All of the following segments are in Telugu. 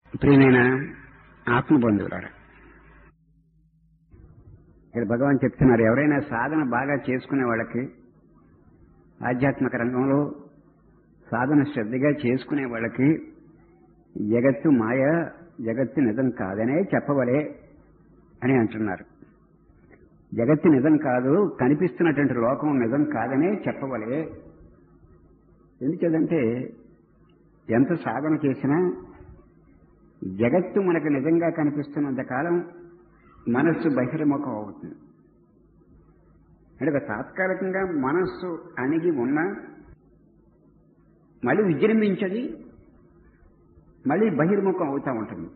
ప్రియమైన ఆత్మబంధువులారా ఇక్కడ భగవాన్ చెప్తున్నారు ఎవరైనా సాధన బాగా చేసుకునే వాళ్ళకి ఆధ్యాత్మిక రంగంలో సాధన శ్రద్ధగా చేసుకునే వాళ్ళకి జగత్తు మాయ జగత్తు నిజం కాదనే చెప్పవలే అని అంటున్నారు జగత్తు నిజం కాదు కనిపిస్తున్నటువంటి లోకం నిజం కాదనే చెప్పవలే ఎందుచేదంటే ఎంత సాధన చేసినా జగత్తు మనకు నిజంగా కనిపిస్తున్నంత కాలం మనస్సు బహిర్ముఖం అవుతుంది అంటే తాత్కాలికంగా మనస్సు అణిగి ఉన్నా మళ్ళీ విజృంభించది మళ్ళీ బహిర్ముఖం అవుతూ ఉంటుంది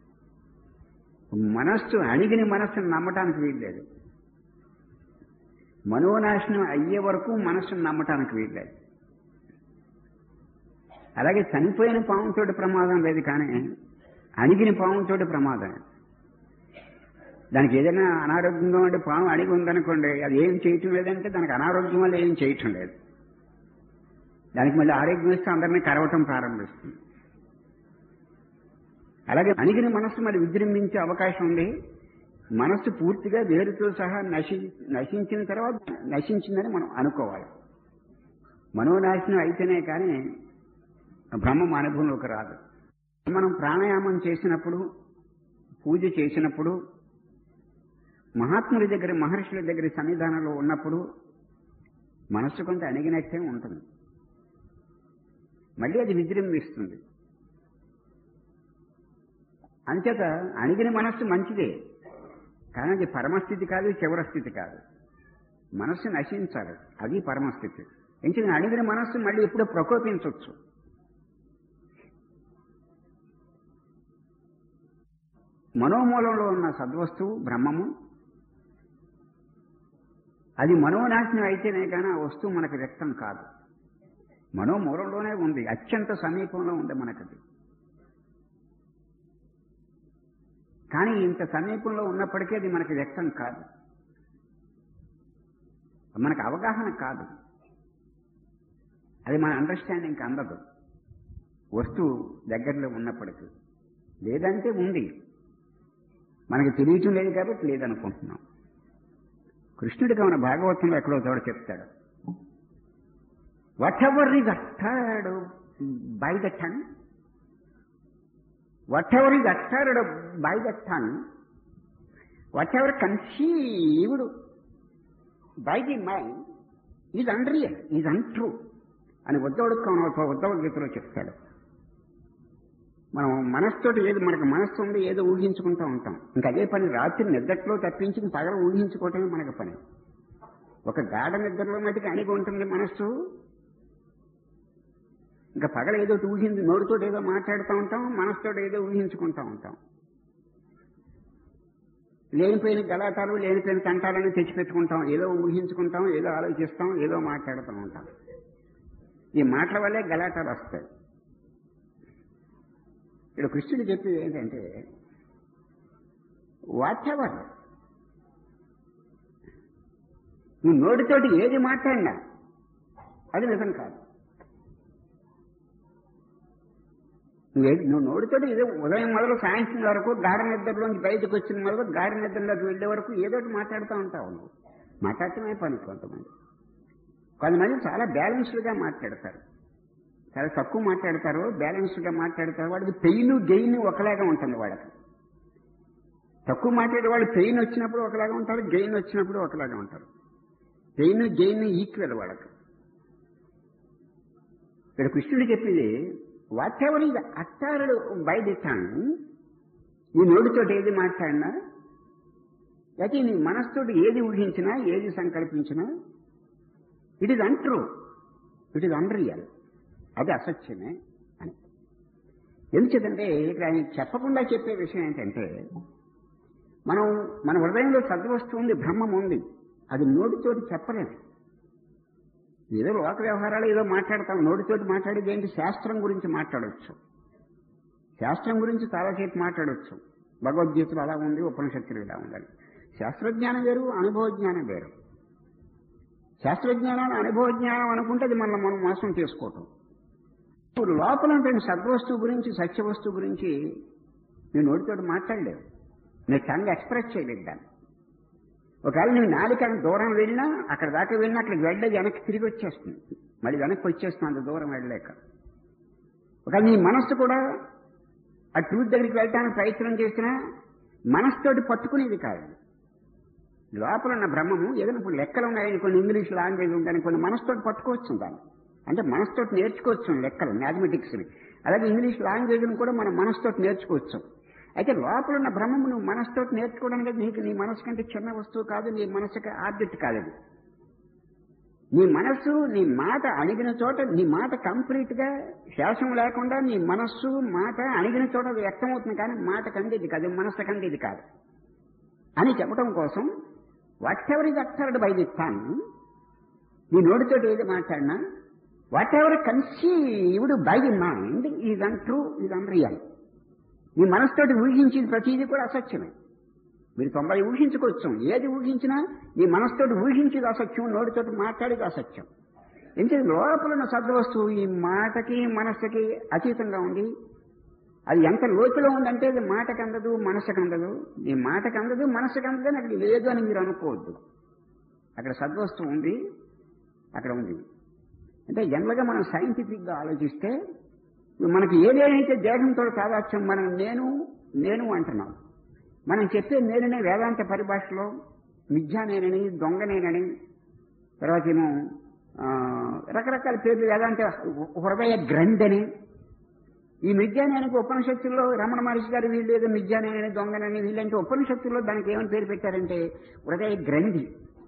మనస్సు అణిగిన మనస్సును నమ్మటానికి వీల్లేదు మనోనాశనం అయ్యే వరకు మనస్సును నమ్మటానికి వీల్లేదు అలాగే చనిపోయిన పాముతోటి ప్రమాదం లేదు కానీ అణిగిన పాముతోటి ప్రమాదం దానికి ఏదైనా అనారోగ్యంగా ఉంటే పాము అడిగి ఉందనుకోండి అది ఏం చేయటం లేదంటే దానికి అనారోగ్యం వల్ల ఏం చేయటం లేదు దానికి మళ్ళీ ఆరోగ్యం ఇస్తే అందరినీ కరవటం ప్రారంభిస్తుంది అలాగే అణిగిన మనస్సు మరి విజృంభించే అవకాశం ఉంది మనస్సు పూర్తిగా వేరుతో సహా నశి నశించిన తర్వాత నశించిందని మనం అనుకోవాలి మనోనాశనం అయితేనే కానీ బ్రహ్మం అనుభవంలోకి రాదు మనం ప్రాణాయామం చేసినప్పుడు పూజ చేసినప్పుడు మహాత్ముడి దగ్గర మహర్షుల దగ్గర సన్నిధానంలో ఉన్నప్పుడు మనస్సు కొంత అణిగినట్టే ఉంటుంది మళ్ళీ అది విజృంభిస్తుంది అంచేత అణిగిన మనస్సు మంచిదే కానీ అది పరమస్థితి కాదు చివర స్థితి కాదు మనస్సు నశించాలి అది పరమస్థితి ఎందుకంటే అణిగిన మనస్సు మళ్ళీ ఎప్పుడో ప్రకోపించవచ్చు మనోమూలంలో ఉన్న సద్వస్తువు బ్రహ్మము అది మనోనాశనం అయితేనే కానీ ఆ వస్తువు మనకు వ్యక్తం కాదు మనోమూలంలోనే ఉంది అత్యంత సమీపంలో ఉంది మనకది కానీ ఇంత సమీపంలో ఉన్నప్పటికీ అది మనకి వ్యక్తం కాదు మనకు అవగాహన కాదు అది మన అండర్స్టాండింగ్కి అందదు వస్తువు దగ్గరలో ఉన్నప్పటికీ లేదంటే ఉంది మనకి తెలియటం లేదు కాబట్టి లేదనుకుంటున్నాం కృష్ణుడికి మన భాగవతంలో ఎక్కడో చోట చెప్తాడు what whatever is అట్టాడు by the tongue what whatever is అట్టాడు by the tongue what whatever conceived by the mind is unreal is untrue అని ఉద్దవుడు ఉద్దవ గీతలో చెప్తాడు మనం మనస్సుతోటి ఏది మనకు మనస్సు ఉంది ఏదో ఊహించుకుంటూ ఉంటాం ఇంకా అదే పని రాత్రి నిద్రలో తప్పించి పగల ఊహించుకోవటమే మనకు పని ఒక గాఢ నిద్రలో మటుకు అణిగి ఉంటుంది మనస్సు ఇంకా పగల ఏదో ఊహించి నోరుతో ఏదో మాట్లాడుతూ ఉంటాం మనసుతో ఏదో ఊహించుకుంటూ ఉంటాం లేనిపోయిన గలాటాలు లేనిపోయిన తంటాలని తెచ్చిపెట్టుకుంటాం ఏదో ఊహించుకుంటాం ఏదో ఆలోచిస్తాం ఏదో మాట్లాడుతూ ఉంటాం ఈ మాటల వల్లే గలాటాలు వస్తాయి ఇక్కడ కృష్ణుడు చెప్పేది ఏంటంటే వాట్ ఎవర్ నువ్వు నోటితోటి ఏది మాట్లాడినా అది నిజం కాదు నువ్వు నువ్వు నోటితోటి ఏదో ఉదయం మొదలు సాయంత్రం వరకు గాఢ నిద్రలోంచి బయటకు వచ్చిన మొదలు గాఢ నిద్రలోకి వెళ్లే వరకు ఏదో మాట్లాడుతూ ఉంటావు నువ్వు మాట్లాడటమే పని కొంతమంది కొంతమంది చాలా బ్యాలెన్స్డ్గా మాట్లాడతారు చాలా తక్కువ మాట్లాడతారు బ్యాలెన్స్డ్గా మాట్లాడతారు వాడికి పెయిన్ గెయిన్ ఒకలాగా ఉంటుంది వాడికి తక్కువ మాట్లాడే వాళ్ళు పెయిన్ వచ్చినప్పుడు ఒకలాగా ఉంటారు గెయిన్ వచ్చినప్పుడు ఒకలాగా ఉంటారు పెయిన్ గెయిన్ ఈక్వల్ వాళ్ళకి ఇక్కడ కృష్ణుడు చెప్పింది వాట్ ఎవర్ ఇది అట్టారుడు బై ది టంగ్ నీ నోటితోటి ఏది మాట్లాడినా అయితే నీ మనస్తోటి ఏది ఊహించినా ఏది సంకల్పించినా it is untrue it is unreal అది అసత్యమే అని ఎందుచేతంటే ఇక్కడ ఆయన చెప్పకుండా చెప్పే విషయం ఏంటంటే మనం మన హృదయంలో సద్వస్తువు ఉంది బ్రహ్మం ఉంది అది నోటితోటి చెప్పలేము ఏదో లోక వ్యవహారాలు ఏదో మాట్లాడతాం నోటితోటి మాట్లాడేది ఏంటి శాస్త్రం గురించి మాట్లాడవచ్చు శాస్త్రం గురించి చాలాసేపు మాట్లాడవచ్చు భగవద్గీతలు అలా ఉంది ఉపనిషత్తులు ఇలా ఉండాలి శాస్త్రజ్ఞానం వేరు అనుభవ జ్ఞానం వేరు శాస్త్రజ్ఞానం అనుభవ జ్ఞానం అనుకుంటే అది మనం మనం మోసం చేసుకోవటం లోపల సద్వస్తువు గురించి సత్య వస్తువు గురించి నువ్వు నోటితో మాట్లాడలేవు నీ టంగ్ ఎక్స్ప్రెస్ చేయలేదు దాన్ని ఒకవేళ నువ్వు నాలుక దూరం వెళ్ళినా అక్కడ దాకా వెళ్ళినా అక్కడికి వెళ్ళేది వెనక్కి తిరిగి వచ్చేస్తుంది మళ్ళీ వెనక్కి వచ్చేస్తుంది అంత దూరం వెళ్ళలేక ఒకవేళ నీ మనస్సు కూడా ఆ ట్రూత్ దగ్గరికి వెళ్ళడానికి ప్రయత్నం చేసినా మనసుతోటి పట్టుకునేది కాదు లోపల ఉన్న బ్రహ్మము ఏదైనా ఇప్పుడు లెక్కలు ఉన్నాయని కొన్ని ఇంగ్లీష్ లాంగ్వేజ్ ఉందని కొన్ని మనసుతోటి పట్టుకోవచ్చు దాన్ని అంటే మనసుతోటి నేర్చుకోవచ్చు లెక్కలు మ్యాథమెటిక్స్ని అలాగే ఇంగ్లీష్ లాంగ్వేజ్ని కూడా మనం మనసుతోటి నేర్చుకోవచ్చు అయితే లోపల ఉన్న బ్రహ్మము నువ్వు మనసుతోటి నేర్చుకోవడానికి నీకు నీ మనసు కంటే చిన్న వస్తువు కాదు నీ మనసుకి ఆబ్జెక్ట్ కాదు అది నీ మనస్సు నీ మాట అణిగిన చోట నీ మాట కంప్లీట్ గా శేషం లేకుండా నీ మనస్సు మాట అణిగిన చోట అది వ్యక్తమవుతుంది కానీ మాట కంది కాదు మనస్సు కంది ఇది కాదు అని చెప్పడం కోసం వాట్ ఎవర్ ఇది అట్టర్డ్ బై ది టన్ నీ నోటితోటి ఏది మాట్లాడినా whatever conceived by the mind is untrue is unreal నీ మనసుతోటి ఊహించింది ప్రతిదీ కూడా అసత్యమే మీరు తొంభై ఊహించుకోవచ్చు ఏది ఊహించినా నీ మనసుతోటి ఊహించేది అసత్యం నోటితోటి మాట్లాడేది అసత్యం ఎందుకంటే లోపల ఉన్న సద్వస్తువు ఈ మాటకి మనస్సుకి అతీతంగా ఉంది అది ఎంత లోతులో ఉందంటే అది మాటకు అందదు మనసుకు అందదు ఈ మాటకు అందదు మనసుకు అందదు అని అక్కడ లేదు అని మీరు అనుకోవద్దు అక్కడ సద్వస్తువు ఉంది అక్కడ ఉంది అంటే జనరల్గా మనం సైంటిఫిక్గా ఆలోచిస్తే మనకి ఏదేనైతే దేహంతో సాదాత్యం మనం నేను నేను అంటున్నాం మనం చెప్పే నేననే వేదాంత పరిభాషలో మిథ్యా నేనని దొంగ నేనని తర్వాత ఏమో ఆ, రకరకాల పేర్లు వేదాంత హృదయ గ్రంథని ఈ మిథ్యానేనికి ఉపనిషత్తుల్లో రమణ మహర్షి గారు వీళ్ళు ఏదో మిథ్యానేనని దొంగనని వీళ్ళంటే ఉపనిషత్తుల్లో దానికి ఏమని పేరు పెట్టారంటే హృదయ గ్రంథి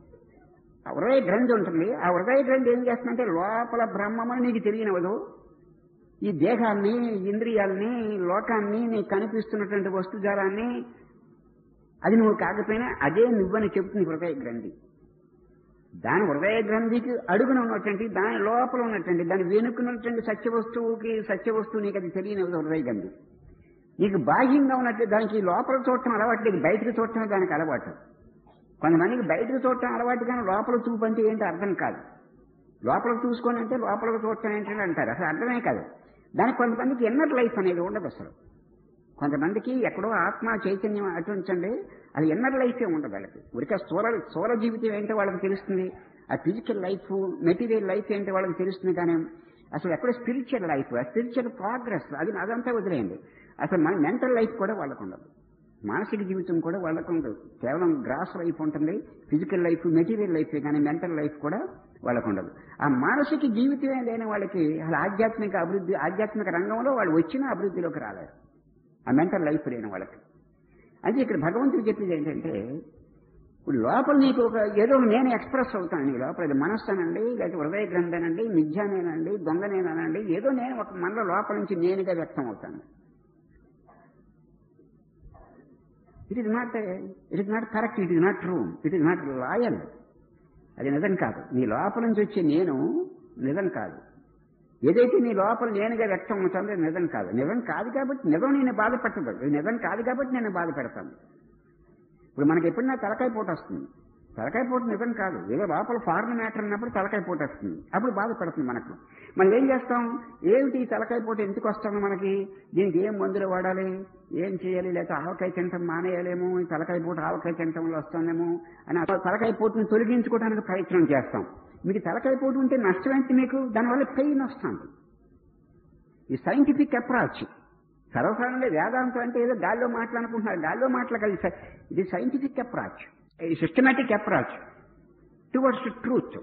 ఆ హృదయ గ్రంథి ఉంటుంది ఆ హృదయ గ్రంథి ఏం చేస్తుందంటే లోపల బ్రహ్మమని నీకు తెలియనివ్వదు ఈ దేహాన్ని ఇంద్రియాలని లోకాన్ని నీకు కనిపిస్తున్నటువంటి వస్తుజాలాన్ని అది నువ్వు కాకపోయినా అదే నువ్వని చెప్తుంది హృదయ గ్రంథి దాని హృదయ గ్రంథికి అడుగున ఉన్నటువంటి దాని లోపల ఉన్నటువంటి దాని వెనుకున్నటువంటి సత్య వస్తువుకి సత్య వస్తువు నీకు అది తెలియని హృదయ గ్రంథి నీకు బాహ్యంగా ఉన్నట్టు దానికి లోపల చూడటం అలవాటు లేదు బయటకు చూడటమే దానికి అలవాటు కొంతమందికి బయటకు చూడటం అలవాటు కానీ లోపల చూపు అంటే ఏంటో అర్థం కాదు లోపలికి చూసుకొని అంటే లోపలికి చూడటం ఏంటంటే అంటారు అసలు అర్థమే కాదు దానికి కొంతమందికి ఎన్నర్ లైఫ్ అనేది ఉండదు అసలు కొంతమందికి ఎక్కడో ఆత్మ చైతన్యం అటుంచండి అది ఎన్నర్ లైఫే ఉండదు వాళ్ళకి ఉరిక స్థూల స్థూల జీవితం ఏంటో వాళ్ళకి తెలుస్తుంది ఆ ఫిజికల్ లైఫ్ మెటీరియల్ లైఫ్ ఏంటో వాళ్ళకి తెలుస్తుంది కానీ అసలు ఎక్కడ స్పిరిచువల్ లైఫ్ ఆ స్పిరిచువల్ ప్రోగ్రెస్ అది అదంతా వదిలేయండి అసలు మన మెంటల్ లైఫ్ కూడా వాళ్ళకు ఉండదు మానసిక జీవితం కూడా వాళ్ళకు ఉండదు కేవలం గ్రాస్ లైఫ్ ఉంటుంది ఫిజికల్ లైఫ్ మెటీరియల్ లైఫ్ కానీ మెంటల్ లైఫ్ కూడా వాళ్ళకు ఉండదు ఆ మానసిక జీవితమే లేని వాళ్ళకి అసలు ఆధ్యాత్మిక అభివృద్ధి ఆధ్యాత్మిక రంగంలో వాళ్ళు వచ్చిన అభివృద్ధిలోకి రాలేరు ఆ మెంటల్ లైఫ్ లేని వాళ్ళకి అంటే ఇక్కడ భగవంతుడు చెప్పేది ఏంటంటే ఇప్పుడు లోపల నీకు ఒక ఏదో ఒక నేను ఎక్స్ప్రెస్ అవుతాను నీ లోపల ఇది మనస్సు అనండి లేకపోతే హృదయ గ్రంథనండి మిథ్యానేనండి దొంగనేనండి ఏదో నేను ఒక మనలో లోపల నుంచి నేనుగా వ్యక్తం అవుతాను it is not it is not correct it is not true it is not loyal అది నిజం కాదు నీ లోపల నుంచి వచ్చే నేను నిజం కాదు ఏదైతే నీ లోపల నేనుగా వ్యక్తం అవుతుందో అది నిజం కాదు నిజం కాదు కాబట్టి నిజం నేను బాధపెట్టదు ఇది నిజం కాదు కాబట్టి నేను బాధ పెడతాను ఇప్పుడు మనకి ఎప్పుడైనా తలకాయ పూట వస్తుంది తలకాయ పూట నిజం కాదు ఏదో లోపల ఫారెన్ మ్యాటర్ అన్నప్పుడు తలకాయ పూట వస్తుంది అప్పుడు బాధపడుతుంది మనకు మనం ఏం చేస్తాం ఏమిటి ఈ తలకాయ పూట ఎందుకు వస్తుంది మనకి దీనికి ఏం మందులు వాడాలి ఏం చేయాలి లేకపోతే ఆవకాయ తింటాం మానేయాలేమో ఈ తలకాయ పూట ఆవకాయ తింటం వల్ల వస్తుందేమో అని ఆ తలకాయ పూటను తొలగించుకోవడానికి ప్రయత్నం చేస్తాం మీకు తలకాయ పూట ఉంటే నష్టం ఏంటి మీకు దానివల్ల పెయిన్ వస్తుంది ఈ సైంటిఫిక్ అప్రాచ్ సర్వసాధారణంగా వేదాంతం అంటే ఏదో గాల్లో మాట్లాడుకుంటున్నారు గాల్లో మాట్లాడాలి ఇది సైంటిఫిక్ అప్రాచ్ ఇది సిస్టమేటిక్ అప్రాచ్ టువర్డ్స్ ట్రూత్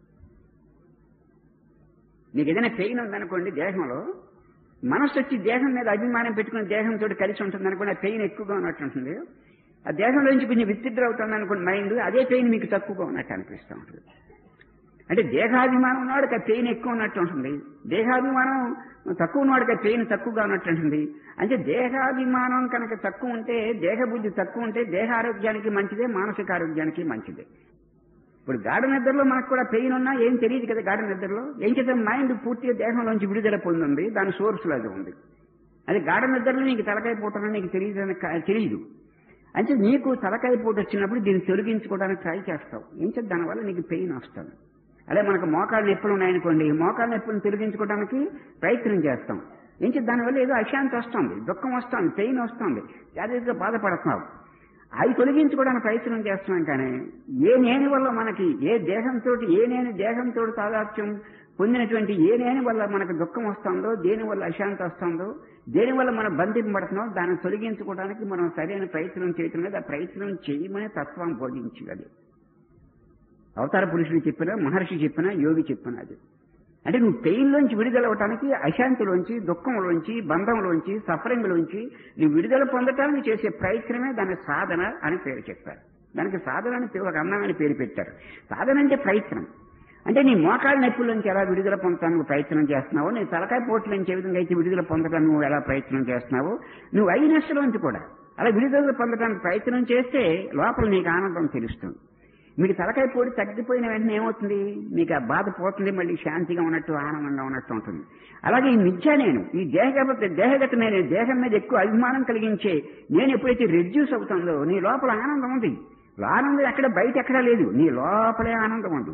మీకు ఏదైనా పెయిన్ ఉందనుకోండి దేహంలో మనస్సు వచ్చి దేహం మీద అభిమానం పెట్టుకుని దేహంతో కలిసి ఉంటుంది అనుకోండి ఆ పెయిన్ ఎక్కువగా ఉన్నట్టు ఉంటుంది ఆ దేహంలో నుంచి కొంచెం విత్డ్రా అవుతుంది అనుకోండి మైండ్ అదే పెయిన్ మీకు తక్కువగా ఉన్నట్టు అనిపిస్తూ ఉంటుంది అంటే దేహాభిమానం ఉన్నవాడికి ఆ పెయిన్ ఎక్కువ ఉన్నట్టు ఉంటుంది దేహాభిమానం తక్కువ ఉన్నవాడికి ఆ పెయిన్ తక్కువగా ఉన్నట్టు ఉంటుంది అంటే దేహాభిమానం కనుక తక్కువ ఉంటే దేహ బుద్ధి తక్కువ ఉంటే దేహ ఆరోగ్యానికి మంచిదే మానసిక ఆరోగ్యానికి మంచిదే ఇప్పుడు గాఢ నిద్రలో మనకు కూడా పెయిన్ ఉన్నా ఏం తెలియదు కదా గాఢ నిద్రలో ఏం చేద్దాం మైండ్ పూర్తిగా దేహంలోంచి విడుదల పొందింది దాని సోర్స్ లో అది ఉంది అది గాఢ నిద్రలో నీకు తలకాయ పూటనని నీకు తెలియదు తెలియదు అంటే నీకు తలకాయ పూట వచ్చినప్పుడు దీన్ని తొలగించుకోవడానికి ట్రై చేస్తావు ఏం చేద్దాం దానివల్ల నీకు పెయిన్ వస్తుంది అదే మనకు మోకాళ్ళ నొప్పులు ఉన్నాయనుకోండి మోకాళ్ళ నొప్పులను తొలగించుకోవడానికి ప్రయత్నం చేస్తాం ఏంటి దానివల్ల ఏదో అశాంతి వస్తుంది దుఃఖం వస్తుంది పెయిన్ వస్తుంది శారీరక బాధపడుతున్నావు అవి తొలగించుకోవడానికి ప్రయత్నం చేస్తున్నాం కానీ ఏ నేని వల్ల మనకి ఏ దేహంతో ఏ నేను దేహంతో తాదాత్యం పొందినటువంటి ఏ నేని వల్ల మనకు దుఃఖం వస్తుందో దేని వల్ల అశాంతి వస్తుందో దేని వల్ల మనం బంధింపబడుతున్నాం దాన్ని తొలగించుకోవడానికి మనం సరైన ప్రయత్నం చేయటం లేదు ఆ ప్రయత్నం చేయమని తత్వం బోధించగలి అవతార పురుషుడు చెప్పినా మహర్షి చెప్పినా యోగి చెప్పినా అది అంటే నువ్వు పెయిన్లోంచి విడుదలవటానికి అశాంతిలోంచి దుఃఖంలోంచి బంధంలోంచి సఫరింగ్లోంచి నువ్వు విడుదల పొందటానికి చేసే ప్రయత్నమే దాని సాధన అని పేరు చెప్పారు దానికి సాధన అని పేరు- ఒక అందమైన పేరు పెట్టారు సాధన అంటే ప్రయత్నం అంటే నీ మోకాళ్ళ నొప్పుల నుంచి ఎలా విడుదల పొందడానికి ప్రయత్నం చేస్తున్నావో నీ తలకాయ పోట్ల నుంచి ఏ విధంగా అయితే విడుదల పొందడానికి నువ్వు ఎలా ప్రయత్నం చేస్తున్నావో నువ్వు అయినష్టలోంచి కూడా అలా విడుదల పొందడానికి ప్రయత్నం చేస్తే లోపల నీకు ఆనందం తెలుస్తుంది మీకు తలకాయ పొడి తగ్గిపోయిన వెంటనే ఏమవుతుంది మీకు ఆ బాధ పోతుంది మళ్ళీ శాంతిగా ఉన్నట్టు ఆనందంగా ఉన్నట్టు ఉంటుంది అలాగే ఈ మిథ్య నేను ఈ దేహగత దేహగత నేను దేహం మీద ఎక్కువ అభిమానం కలిగించే నేను ఎప్పుడైతే రెడ్యూస్ అవుతుందో నీ లోపల ఆనందం ఉంది ఆనందం ఎక్కడ బయట ఎక్కడా లేదు నీ లోపలే ఆనందం ఉంది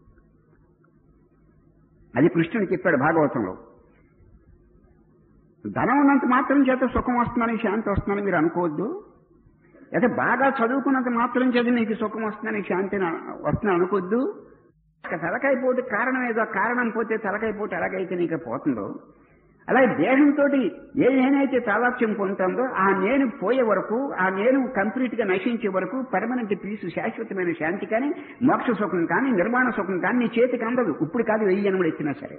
అది కృష్ణుడు చెప్పాడు భాగవతంలో ధనం ఉన్నంత మాత్రం చేత సుఖం వస్తుందని శాంతి వస్తుందని మీరు అనుకోవద్దు అయితే బాగా చదువుకున్నంత మాత్రం చేత నీకు సుఖం వస్తుందని శాంతి వస్తుందని అనుకోవద్దు ఇక తలకాయ పోటీ కారణం ఏదో కారణం పోతే తలకాయ పోటీ ఎలాగైతే నీకు పోతుందో అలాగే దేహంతో ఏ నేనైతే తాదాత్యం పొందుతుందో ఆ నేను పోయే వరకు ఆ నేను కంప్లీట్ గా నశించే వరకు పర్మనెంట్ పీసు శాశ్వతమైన శాంతి కానీ మోక్ష సుఖం కానీ నిర్మాణ సుఖం కానీ నీ చేతికి అందదు ఇప్పుడు కాదు వెయ్యి జన్మలు ఎత్తినా సరే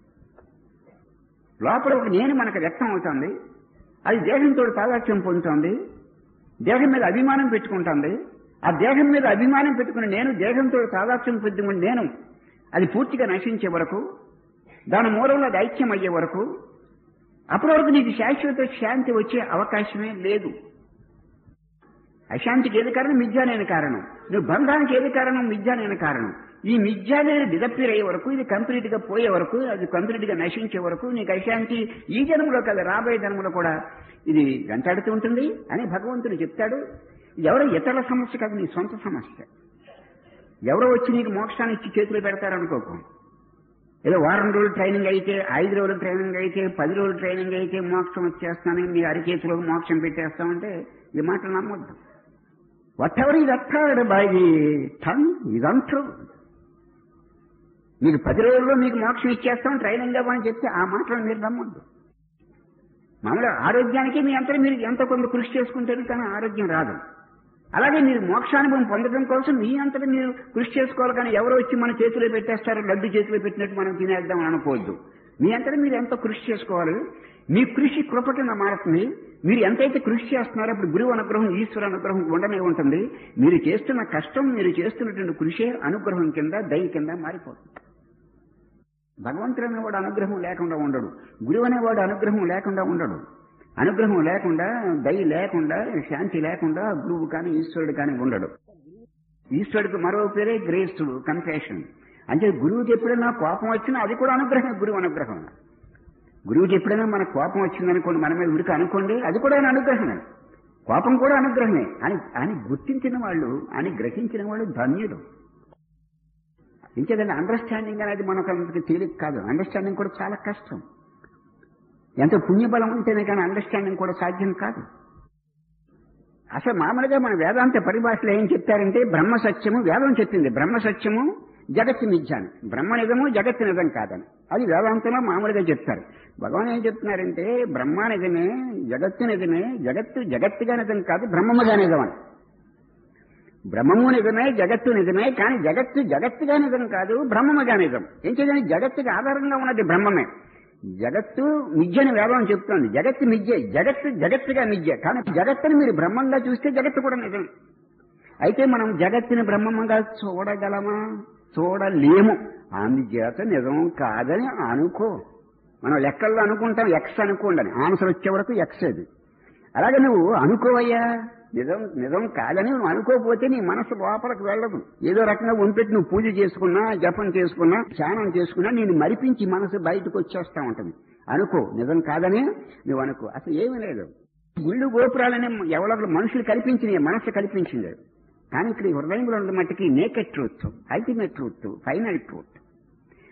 లోపల ఒక నేను మనకు వ్యక్తం అవుతుంది అది దేహంతో తాదాత్యం పొందుతుంది దేహం మీద అభిమానం పెట్టుకుంటుంది ఆ దేహం మీద అభిమానం పెట్టుకుని నేను దేహంతో తాదాత్యం పొందుకుని నేను అది పూర్తిగా నశించే వరకు దాని మూలంలో అది ఐక్యం అయ్యే వరకు అప్పటి వరకు నీకు శాశ్వత శాంతి వచ్చే అవకాశమే లేదు అశాంతికి ఏది కారణం మిథ్యానేని కారణం నువ్వు బంధానికి ఏది కారణం మిథ్యానేని కారణం ఈ మిథ్యానేని డిజప్పీర్ అయ్యే వరకు ఇది కంప్లీట్ గా పోయే వరకు అది కంప్లీట్ గా నశించే వరకు నీకు అశాంతి ఈ జన్మలో కాదు రాబోయే జన్మలో కూడా ఇది వెంటాడుతూ ఉంటుంది అని భగవంతుడు చెప్తాడు ఇది ఎవరో ఇతరుల సమస్య కాదు నీ సొంత సమస్య ఎవరో వచ్చి నీకు మోక్షాన్ని ఇచ్చి చేతులు పెడతారనుకోకు ఏదో వారం రోజులు ట్రైనింగ్ అయితే ఐదు రోజులు ట్రైనింగ్ అయితే పది రోజులు ట్రైనింగ్ అయితే మోక్షం వచ్చేస్తానని మీ అరిచేతిలో మోక్షం పెట్టేస్తామంటే ఈ మాటలు నమ్మొద్దు వాట్ ఎవర్ ఇది అట్టాడు బై ది టంగ్ ఇదంతా మీకు పది రోజుల్లో మీకు మోక్షం ఇచ్చేస్తాం ట్రైనింగ్ అవ్వని చెప్తే ఆ మాటలు మీరు నమ్మొద్దు మామూలుగా ఆరోగ్యానికి మీ అంతా మీరు ఎంత కొంత కృషి చేసుకుంటేనే కానీ ఆరోగ్యం రాదు అలాగే మీరు మోక్షానుభవం పొందడం కోసం మీ అంతటా మీరు కృషి చేసుకోవాలి కానీ ఎవరో వచ్చి మన చేతిలో పెట్టేస్తారు లడ్డు చేతిలో పెట్టినట్టు మనం తినేద్దాం అని అనుకోవద్దు మీ అంతటా మీరు ఎంతో కృషి చేసుకోవాలి మీ కృషి కృప కింద మారుతుంది మీరు ఎంతైతే కృషి చేస్తున్నారో అప్పుడు గురువు అనుగ్రహం ఈశ్వర అనుగ్రహం ఉండనే ఉంటుంది మీరు చేస్తున్న కష్టం మీరు చేస్తున్నటువంటి కృషే అనుగ్రహం కింద దయ కింద మారిపోతుంది భగవంతుడు అనేవాడు అనుగ్రహం లేకుండా ఉండడు గురువు అనేవాడు అనుగ్రహం లేకుండా ఉండడు అనుగ్రహం లేకుండా దయ లేకుండా శాంతి లేకుండా గురువు కానీ ఈశ్వరుడు కానీ ఉండడు ఈశ్వరుడికి మరో పేరే గ్రేస్తుడు కన్ఫెషన్ అంటే గురువుకి ఎప్పుడైనా కోపం వచ్చినా అది కూడా అనుగ్రహం గురువు అనుగ్రహం గురువుకి ఎప్పుడైనా మన కోపం వచ్చిందనుకోండి మన మీద ఉడికి అనుకోండి అది కూడా ఆయన అనుగ్రహమే కోపం కూడా అనుగ్రహమే అని అని గుర్తించిన వాళ్ళు అని గ్రహించిన వాళ్ళు ధన్యుడు ఇంకేదంటే అండర్స్టాండింగ్ అనేది మనకు అంతకు తేలిక కాదు అండర్స్టాండింగ్ కూడా చాలా కష్టం ఎంతో పుణ్యబలం ఉంటేనే కానీ అండర్స్టాండింగ్ కూడా సాధ్యం కాదు అసలు మామూలుగా మన వేదాంత పరిభాషలో ఏం చెప్తారంటే బ్రహ్మ సత్యము వేదం చెప్పింది బ్రహ్మ సత్యము జగత్తు నిజాన్ని బ్రహ్మ నిజము జగత్తు నిజం కాదని అది వేదాంతంలో మామూలుగా చెప్తారు భగవాన్ ఏం చెప్తున్నారంటే బ్రహ్మ నిజమే జగత్తు నిజమే జగత్తు జగత్తుగా నిజం కాదు బ్రహ్మముగా నిజం అని బ్రహ్మము నిజమే జగత్తు నిజమే కానీ జగత్తు జగత్తుగా నిజం కాదు బ్రహ్మముగా నిజం ఏం చేయాలి జగత్తుకి ఆధారంగా ఉన్నది బ్రహ్మమే జగత్తు మిథ్యని వేదం చెప్తోంది జగత్తు మిథ్య జగత్తు జగత్తుగా మిథ్య కానీ జగత్తుని మీరు బ్రహ్మంగా చూస్తే జగత్తు కూడా నిజం అయితే మనం జగత్తుని బ్రహ్మంగా చూడగలమా చూడలేము అందుచేత నిజం కాదని అనుకో మనం లెక్కల్లో అనుకుంటాం ఎక్స్ అనుకోండి ఆన్సర్ వచ్చే వరకు ఎక్స్ అది అలాగే నువ్వు అనుకోవయ్యా నిజం నిజం కాదని నువ్వు అనుకోకపోతే నీ మనసు లోపలికి వెళ్ళదు ఏదో రకంగా ఉంపెట్టి నువ్వు పూజ చేసుకున్నా జపం చేసుకున్నా ధ్యానం చేసుకున్నా నేను మరిపించి మనసు బయటకు వచ్చేస్తా ఉంటుంది అనుకో నిజం కాదని నువ్వు అనుకో అసలు ఏమీ లేదు గుళ్ళు గోపురాలని ఎవరో మనుషులు కల్పించినాయి మనసు కల్పించింది కానీ ఇక్కడ ఈ హృదయంలో ఉన్న మట్టికి naked truth ultimate truth final truth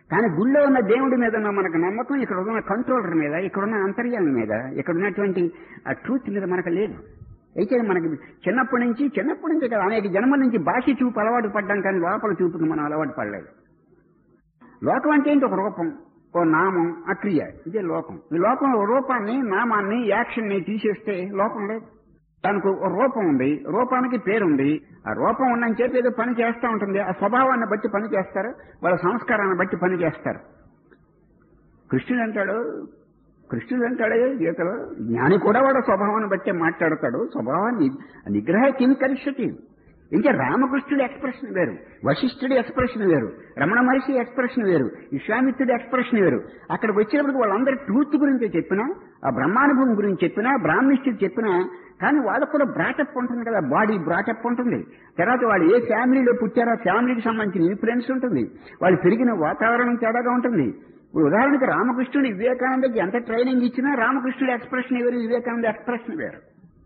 కానీ గుళ్ళో ఉన్న దేవుడి మీద ఉన్న మనకు నమ్మకం ఇక్కడ ఉన్న కంట్రోలర్ మీద ఇక్కడ ఉన్న అంతర్యాల మీద ఇక్కడ ఉన్నటువంటి ఆ ట్రూత్ మీద మనకు లేదు అయితే మనకి చిన్నప్పటి నుంచి చిన్నప్పటి నుంచి కదా అనేక జన్మల నుంచి భాష చూపు అలవాటు పడ్డాం కానీ లోపల చూపుకి మనం అలవాటు పడలేదు లోకం అంటే ఏంటి ఒక రూపం ఓ నామం ఆ క్రియ ఇదే లోకం ఈ లోకంలో రూపాన్ని నామాన్ని యాక్షన్ని తీసేస్తే లోపం లేదు దానికి ఒక రూపం ఉంది రూపానికి పేరుంది ఆ రూపం ఉన్నని చెప్పి ఏదో పని చేస్తూ ఉంటుంది ఆ స్వభావాన్ని బట్టి పని చేస్తారు వాళ్ళ సంస్కారాన్ని బట్టి పని చేస్తారు కృష్ణుడు అంటాడు కృష్ణుడు అంటాడే గీతలో జ్ఞాని కూడా వాడు స్వభావాన్ని బట్టే మాట్లాడతాడు స్వభావాన్ని నిగ్రహ కిం కరిష్యతి ఇంకా రామకృష్ణుడి ఎక్స్ప్రెషన్ వేరు వశిష్ఠుడి ఎక్స్ప్రెషన్ వేరు రమణ మహర్షి ఎక్స్ప్రెషన్ వేరు విశ్వామిత్రుడి ఎక్స్ప్రెషన్ వేరు అక్కడ వచ్చినప్పుడు వాళ్ళందరూ ట్రూత్ గురించి చెప్పినా ఆ బ్రహ్మానుభవం గురించి చెప్పినా బ్రాహ్మిష్ఠుడు చెప్పినా కానీ వాళ్ళకు కూడా బ్రాటప్ ఉంటుంది కదా బాడీ బ్రాటప్ ఉంటుంది తర్వాత వాళ్ళు ఏ ఫ్యామిలీలో పుట్టారో ఆ ఫ్యామిలీకి సంబంధించిన ఇన్ఫ్లుయెన్స్ ఉంటుంది వాళ్ళు పెరిగిన వాతావరణం తేడాగా ఉంటుంది ఇప్పుడు ఉదాహరణకి రామకృష్ణుడు వివేకానందకి ఎంత ట్రైనింగ్ ఇచ్చినా రామకృష్ణుడి ఎక్స్ప్రెషన్ వేరు వివేకానంద ఎక్స్ప్రెషన్ వేరు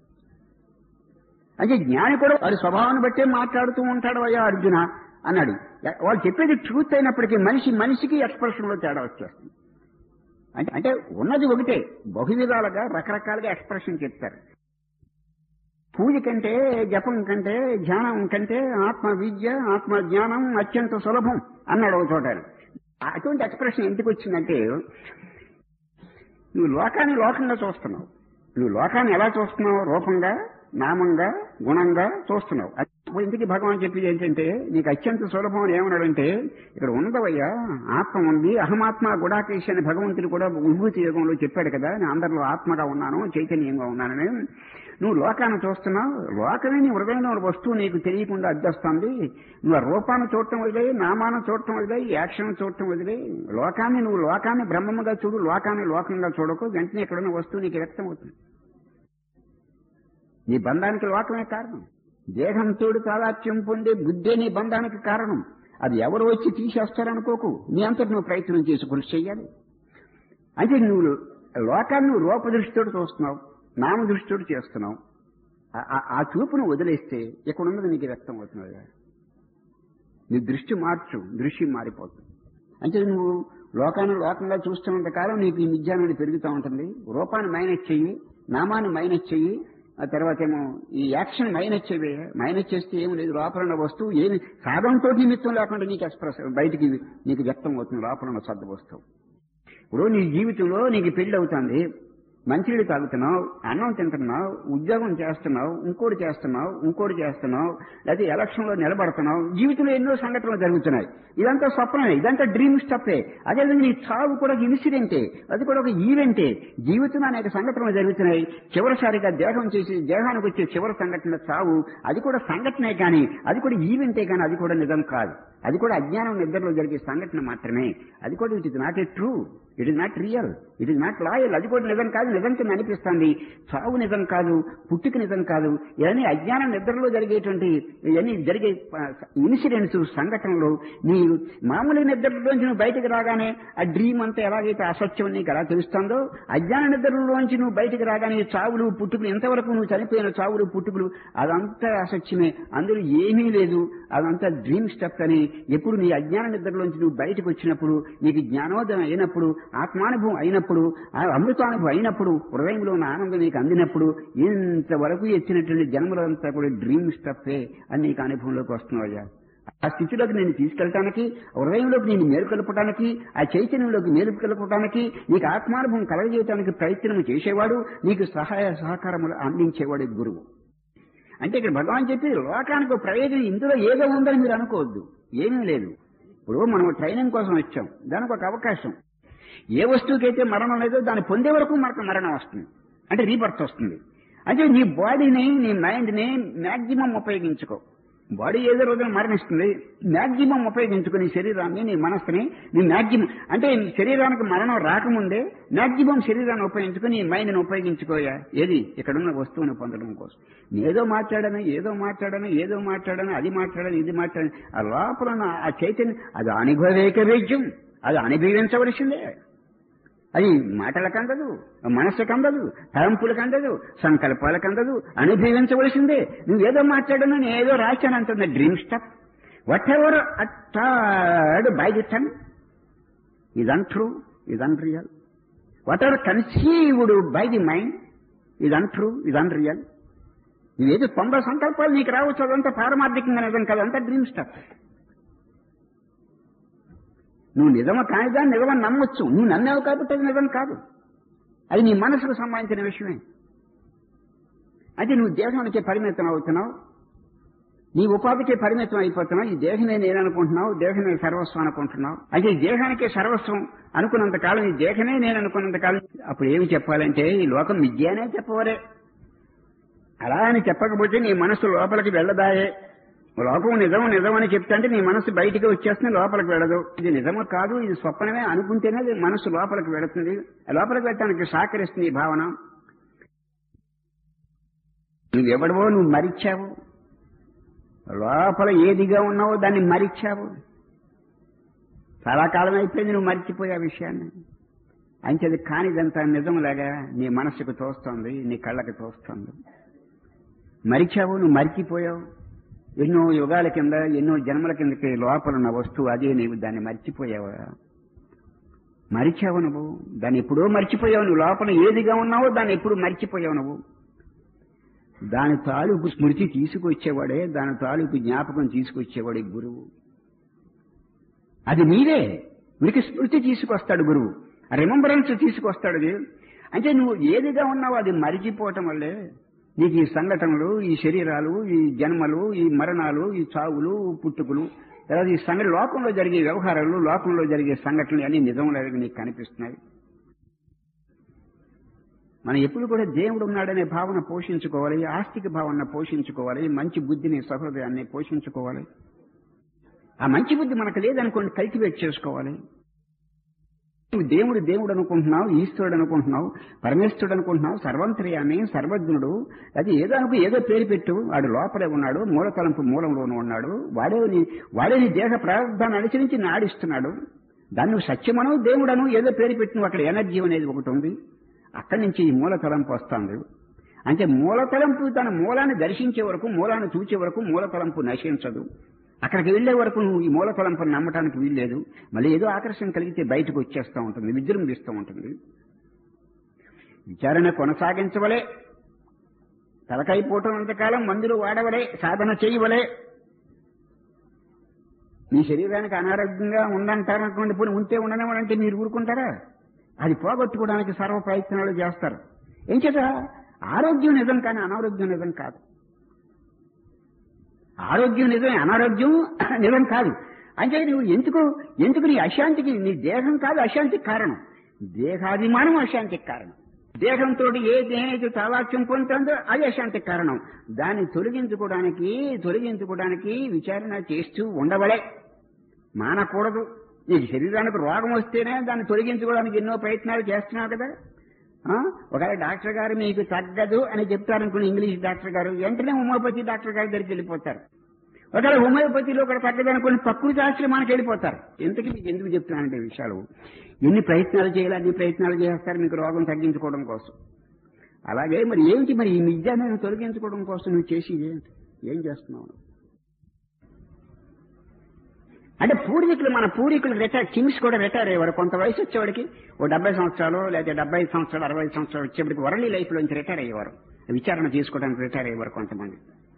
అంటే జ్ఞాని కూడా వాడి స్వభావాన్ని బట్టే మాట్లాడుతూ ఉంటాడు అయ్యా అర్జున అన్నాడు వాళ్ళు చెప్పేది ట్రూత్ అయినప్పటికీ మనిషి మనిషికి ఎక్స్ప్రెషన్ లో తేడా వచ్చేస్తుంది అంటే అంటే ఉన్నది ఒకటే బహు విధాలుగా రకరకాలుగా ఎక్స్ప్రెషన్ చెప్తారు పూజ కంటే జపం కంటే ధ్యానం కంటే ఆత్మ విద్య ఆత్మ జ్ఞానం అత్యంత సులభం అన్నాడు ఒక చోట అటువంటి ఎక్స్ప్రెషన్ ఎందుకు వచ్చిందంటే నువ్వు లోకాన్ని లోకంగా చూస్తున్నావు నువ్వు లోకాన్ని ఎలా చూస్తున్నావు రూపంగా నామంగా గుణంగా చూస్తున్నావు అప్పుడు ఇంటికి భగవాన్ చెప్పేది ఏంటంటే నీకు అత్యంత సులభం అని ఏమన్నాడంటే ఇక్కడ ఉన్నదవయ్యా ఆత్మ ఉంది అహమాత్మ గుడాకేశ అని భగవంతుడు కూడా విభూతి యోగంలో చెప్పాడు కదా నేను అందరిలో ఆత్మగా ఉన్నాను చైతన్యంగా ఉన్నానని నువ్వు లోకాన్ని చూస్తున్నావు లోకమే నీ హృదయంలో ఉన్న వస్తువు నీకు తెలియకుండా అద్దొస్తుంది నువ్వు ఆ రూపాన్ని చూడటం వదిలే నామాన్ని చూడటం వదిలే యాక్షన్ చూడటం వదిలే లోకాన్ని నువ్వు లోకాన్ని బ్రహ్మముగా చూడు లోకాన్ని లోకంగా చూడకు వెంటనే ఇక్కడున్న వస్తువు నీకు వ్యక్తం అవుతుంది నీ బంధానికి లోకమే కారణం దేహంతోడు తాదాత్యం పొందే బుద్ధే నీ బంధానికి కారణం అది ఎవరు వచ్చి తీసేస్తారనుకోకు నీ అంతటి నువ్వు ప్రయత్నం చేసి కృషి చెయ్యాలి అంటే నువ్వు లోకాన్ని నువ్వు రూప దృష్టితోటి చూస్తున్నావు నామ దృష్టితోటి చేస్తున్నావు ఆ చూపును వదిలేస్తే ఇక్కడ ఉన్నది నీకు వ్యక్తం అవుతున్నది నీ దృష్టి మార్చు దృష్టి మారిపోతుంది అంటే నువ్వు లోకాన్ని లోకంగా చూస్తున్నంత కాలం నీకు ఈ విజ్ఞానాన్ని పెరుగుతూ ఉంటుంది రూపాన్ని మైనస్ చెయ్యి నామాన్ని మైనస్ చెయ్యి ఆ తర్వాత ఏమో ఈ యాక్షన్ మైనస్ చేయవే మైనస్ చేస్తే ఏమి లేదు లోపల ఉన్న వస్తువు ఏమి సాధనతో నిమిత్తం లేకుండా నీకు ఎక్స్ప్రెస్ బయటికి నీకు వ్యక్తం అవుతుంది లోపల ఉన్న సద్ద వస్తువు ఇప్పుడు నీ జీవితంలో నీకు పెళ్లి అవుతుంది మంచినీళ్ళు తాగుతున్నావు అన్నం తింటున్నావు ఉద్యోగం చేస్తున్నావు ఇంకోటి చేస్తున్నావు ఇంకోటి చేస్తున్నావు లేదా ఎలక్షన్ లో నిలబడుతున్నావు జీవితంలో ఎన్నో సంఘటనలు జరుగుతున్నాయి ఇదంతా స్వప్నమే ఇదంతా డ్రీమ్ స్టఫే అదేవిధంగా నీ చావు కూడా ఒక ఇన్సిడెంటే అది కూడా ఒక ఈవెంటే జీవితంలో అనేక సంఘటనలు జరుగుతున్నాయి చివరిసారిగా దేహం చేసి దేహానికి వచ్చే చివరి సంఘటన చావు అది కూడా సంఘటనే కానీ అది కూడా ఈవెంటే కానీ అది కూడా నిజం కాదు అది కూడా అజ్ఞానం నిద్రలో జరిగే సంఘటన మాత్రమే అది కూడా it is not a true it is not real it is not loyal అది కూడా నిజం కాదు నిజం కింద అనిపిస్తుంది చావు నిజం కాదు పుట్టుక నిజం కాదు ఇవన్నీ అజ్ఞానం నిద్రలో జరిగేటువంటి ఇవన్నీ జరిగే ఇన్సిడెంట్స్ సంఘటనలు నీ మామూలు నిద్రలోంచి నువ్వు బయటకు రాగానే ఆ డ్రీమ్ అంతా ఎలాగైతే అసత్యం నీకు ఎలా తెలుస్తుందో అజ్ఞాన నిద్రలోంచి నువ్వు బయటకు రాగానే చావులు పుట్టుకులు ఎంతవరకు నువ్వు చనిపోయిన చావులు పుట్టుకులు అదంతా అసత్యమే అందులో ఏమీ లేదు అదంతా డ్రీమ్ స్టెప్ అని ఎప్పుడు నీ అజ్ఞాన నిద్రలోంచి నువ్వు బయటకు వచ్చినప్పుడు నీకు జ్ఞానోదయం అయినప్పుడు ఆత్మానుభవం అయినప్పుడు అమృతానుభవం అయినప్పుడు హృదయంలో ఉన్న ఆనందం నీకు అందినప్పుడు ఇంతవరకు ఎత్తినటువంటి జన్మలంతా కూడా డ్రీమ్ స్టఫే అని నీకు అనుభవంలోకి వస్తున్నావయ్యా ఆ స్థితిలోకి నేను తీసుకెళ్ళటానికి హృదయంలోకి నేను మేలుకొల్పడానికి ఆ చైతన్యంలోకి మేలుకొల్పడానికి నీకు ఆత్మానుభవం కలగజేయడానికి ప్రయత్నం చేసేవాడు నీకు సహాయ సహకారములు అందించేవాడు గురువు అంటే ఇక్కడ భగవాన్ చెప్పి లోకానికి ప్రయోజనం ఇందులో ఏదో ఉందని మీరు అనుకోవద్దు ఏమీ లేదు ఇప్పుడు మనం ట్రైనింగ్ కోసం వచ్చాం దానికి ఒక అవకాశం ఏ వస్తువుకైతే మరణం లేదో దాన్ని పొందే వరకు మనకు మరణం వస్తుంది అంటే రీబర్త్ వస్తుంది అంటే నీ బాడీని నీ మైండ్ని మ్యాక్సిమం ఉపయోగించుకో బాడీ ఏదో రోజున మరణిస్తుంది మ్యాక్సిమం ఉపయోగించుకుని శరీరాన్ని నీ మనస్సుని నీ మ్యాక్సిమం అంటే శరీరానికి మరణం రాకముందే మ్యాక్సిమం శరీరాన్ని ఉపయోగించుకుని నీ మైండ్ని ఉపయోగించుకోయా ఏది ఇక్కడున్న వస్తువుని పొందడం కోసం ఏదో మాట్లాడను ఏదో మాట్లాడను ఏదో మాట్లాడను అది మాట్లాడను ఇది మాట్లాడను ఆ లోపల ఉన్న ఆ చైతన్యం అది అనుభవేక వేద్యం అది అనుభవించవలసిందే అది మాటలకు అందదు మనస్సుకు అందదు తలంపులకు అందదు సంకల్పాలకు అందదు అనుభవించవలసిందే నువ్వేదో మాట్లాడను నేను ఏదో రాశాను అంటున్న డ్రీమ్ స్టఫ్ వాట్ ఎవర్ అట్టాడ్ బై ది టన్ ఇది అన్ట్రూ ఇది unreal whatever conceived by the mind ఇది అన్ట్రూ ఇది అన్రియల్ ఇవేదో తొంభై సంకల్పాలు నీకు రావచ్చు అదంతా పారమార్థికంగా నిజం కాదు అంతా డ్రీమ్ స్టఫ్ నువ్వు నిజమ కానిదా నిజమని నమ్మొచ్చు నువ్వు నమ్మావు కాబట్టి అది నిజం కాదు అది నీ మనసుకు సంబంధించిన విషయమే అయితే నువ్వు దేహానికి పరిమితం అవుతున్నావు నీ ఉపాధికి పరిమితం అయిపోతున్నావు ఈ దేహమే నేను అనుకుంటున్నావు దేహమే సర్వస్వం అనుకుంటున్నావు అయితే ఈ దేహానికే సర్వస్వం అనుకున్నంత కాలం ఈ దేహమే నేను అనుకున్నంత కాలం అప్పుడు ఏమి చెప్పాలంటే ఈ లోకం మిథ్యానే చెప్పవరే అలా అని చెప్పకపోతే నీ మనసు లోపలికి వెళ్ళదాయే లోకం నిజం నిజం అని చెప్తుంటే నీ మనసు బయటికి వచ్చేస్తుంది లోపలికి వెళ్ళదు ఇది నిజము కాదు ఇది స్వప్నమే అనుకుంటేనే అది మనసు లోపలికి వెళుతుంది లోపలికి వెళ్ళడానికి సహకరిస్తుంది ఈ భావన నువ్వెవడవో నువ్వు మరిచావు లోపల ఏదిగా ఉన్నావో దాన్ని మరిచావు చాలా కాలం అయిపోయింది నువ్వు మర్చిపోయే ఆ విషయాన్ని అంచేది కానిదంతా నిజంలాగా నీ మనసుకు తోస్తోంది నీ కళ్ళకి తోస్తోంది మరిచావు నువ్వు మరిచిపోయావు ఎన్నో యుగాల కింద ఎన్నో జన్మల కిందకి లోపల ఉన్న వస్తువు అదే నీవు దాన్ని మర్చిపోయావా మరిచావు నువ్వు దాన్ని ఎప్పుడో మర్చిపోయావు నువ్వు లోపల ఏదిగా ఉన్నావో దాన్ని ఎప్పుడు మర్చిపోయావు నువ్వు దాని తాలూకు స్మృతి తీసుకొచ్చేవాడే దాని తాలూకు జ్ఞాపకం తీసుకొచ్చేవాడే గురువు అది నీవే ఉనికి స్మృతి తీసుకొస్తాడు గురువు రిమంబరెన్స్ తీసుకొస్తాడు అది. అంటే నువ్వు ఏదిగా ఉన్నావో అది మరిచిపోవటం వల్లే నీకు ఈ సంఘటనలు ఈ శరీరాలు ఈ జన్మలు ఈ మరణాలు ఈ చావులు పుట్టుకులు తర్వాత ఈ సంఘ లోకంలో జరిగే వ్యవహారాలు లోకంలో జరిగే సంఘటనలు అన్ని నిజంలాగా నీకు కనిపిస్తున్నాయి మనం ఎప్పుడు కూడా దేవుడు ఉన్నాడనే భావన పోషించుకోవాలి ఆస్తిక భావన పోషించుకోవాలి మంచి బుద్ధిని సహృదయాన్ని పోషించుకోవాలి ఆ మంచి బుద్ధి మనకు లేదనుకోండి కల్టివేట్ చేసుకోవాలి నువ్వు దేవుడు దేవుడు అనుకుంటున్నావు ఈశ్వరుడు అనుకుంటున్నావు పరమేశ్వరుడు అనుకుంటున్నావు సర్వంతర్యాన్ని సర్వజ్ఞుడు అది ఏదో అనుకు ఏదో పేరు పెట్టు వాడు లోపలే ఉన్నాడు మూలతలంపు మూలంలోనూ ఉన్నాడు వాడే నీ వాడే నీ దేహ ప్రారంభాన్ని అనుసరించి నాడిస్తున్నాడు దాన్ని నువ్వు సత్యమను దేవుడను ఏదో పేరు పెట్టిన అక్కడ ఎనర్జీ అనేది ఒకటి ఉంది అక్కడి నుంచి ఈ మూల తలంపు వస్తుంది అంటే మూల తలంపు తన మూలాన్ని దర్శించే వరకు మూలాన్ని చూచే వరకు మూల తలంపు నశించదు అక్కడికి వెళ్లే వరకు నువ్వు ఈ మూల తలంపును నమ్మటానికి వీల్లేదు మళ్ళీ ఏదో ఆకర్షణ కలిగితే బయటకు వచ్చేస్తూ ఉంటుంది విజృంభిస్తూ ఉంటుంది విచారణ కొనసాగించవలే తలకైపోతున్నంతకాలం మందులు వాడవలే సాధన చేయవలే మీ శరీరానికి అనారోగ్యంగా ఉందంటారనుకోండి పోనీ ఉంటే ఉండనేమనంటే మీరు ఊరుకుంటారా అది పోగొట్టుకోవడానికి సర్వ ప్రయత్నాలు చేస్తారు ఏం చేత ఆరోగ్యం నిజం కానీ అనారోగ్యం నిజం కాదు ఆరోగ్యం నిజమే అనారోగ్యం నిజం కాదు అంటే నువ్వు ఎందుకు ఎందుకు నీ అశాంతికి నీ దేహం కాదు అశాంతికి కారణం దేహాభిమానం అశాంతికి కారణం దేహంతో ఏ దేహైతే తావాక్యం పొందుతుందో అది అశాంతికి కారణం దాన్ని తొలగించుకోవడానికి తొలగించుకోవడానికి విచారణ చేస్తూ ఉండవలే మానకూడదు నీకు శరీరానికి రోగం వస్తేనే దాన్ని తొలగించుకోవడానికి ఎన్నో ప్రయత్నాలు చేస్తున్నావు కదా ఆ? ఒకవేళ డాక్టర్ గారు మీకు తగ్గదు అని చెప్తారనుకుని ఇంగ్లీష్ డాక్టర్ గారు వెంటనే హోమియోపతి డాక్టర్ గారి దగ్గరికి వెళ్ళిపోతారు ఒకవేళ హోమియోపతిలో కూడా తగ్గదనుకుని ప్రకృతి ఆశ్రమానికి వెళ్ళిపోతారు ఎందుకు మీకు ఎందుకు చెప్తున్నానంటే ఈ విషయాలు ఎన్ని ప్రయత్నాలు చేయాలి అన్ని ప్రయత్నాలు చేస్తారు మీకు రోగం తగ్గించుకోవడం కోసం అలాగే మరి ఏమిటి మరి ఈ నిజాన్ని తొలగించుకోవడం కోసం నువ్వు చేసేది ఏంటి ఏం చేస్తున్నావు అంటే పూర్వీకులు మన పూర్వీకులు రిటైర్ కింగ్స్ కూడా రిటైర్ అయ్యేవారు కొంత వయసు వచ్చేవాడికి ఓ డెబ్బై సంవత్సరాలు లేదా డెబ్బై ఐదు సంవత్సరాలు అరవై ఐదు సంవత్సరాలు వచ్చేప్పటికి వరల్డ్ లైఫ్ లోంచి రిటైర్ అయ్యేవారు విచారణ చేసుకోవడానికి రిటైర్ అయ్యేవారు కొంతమంది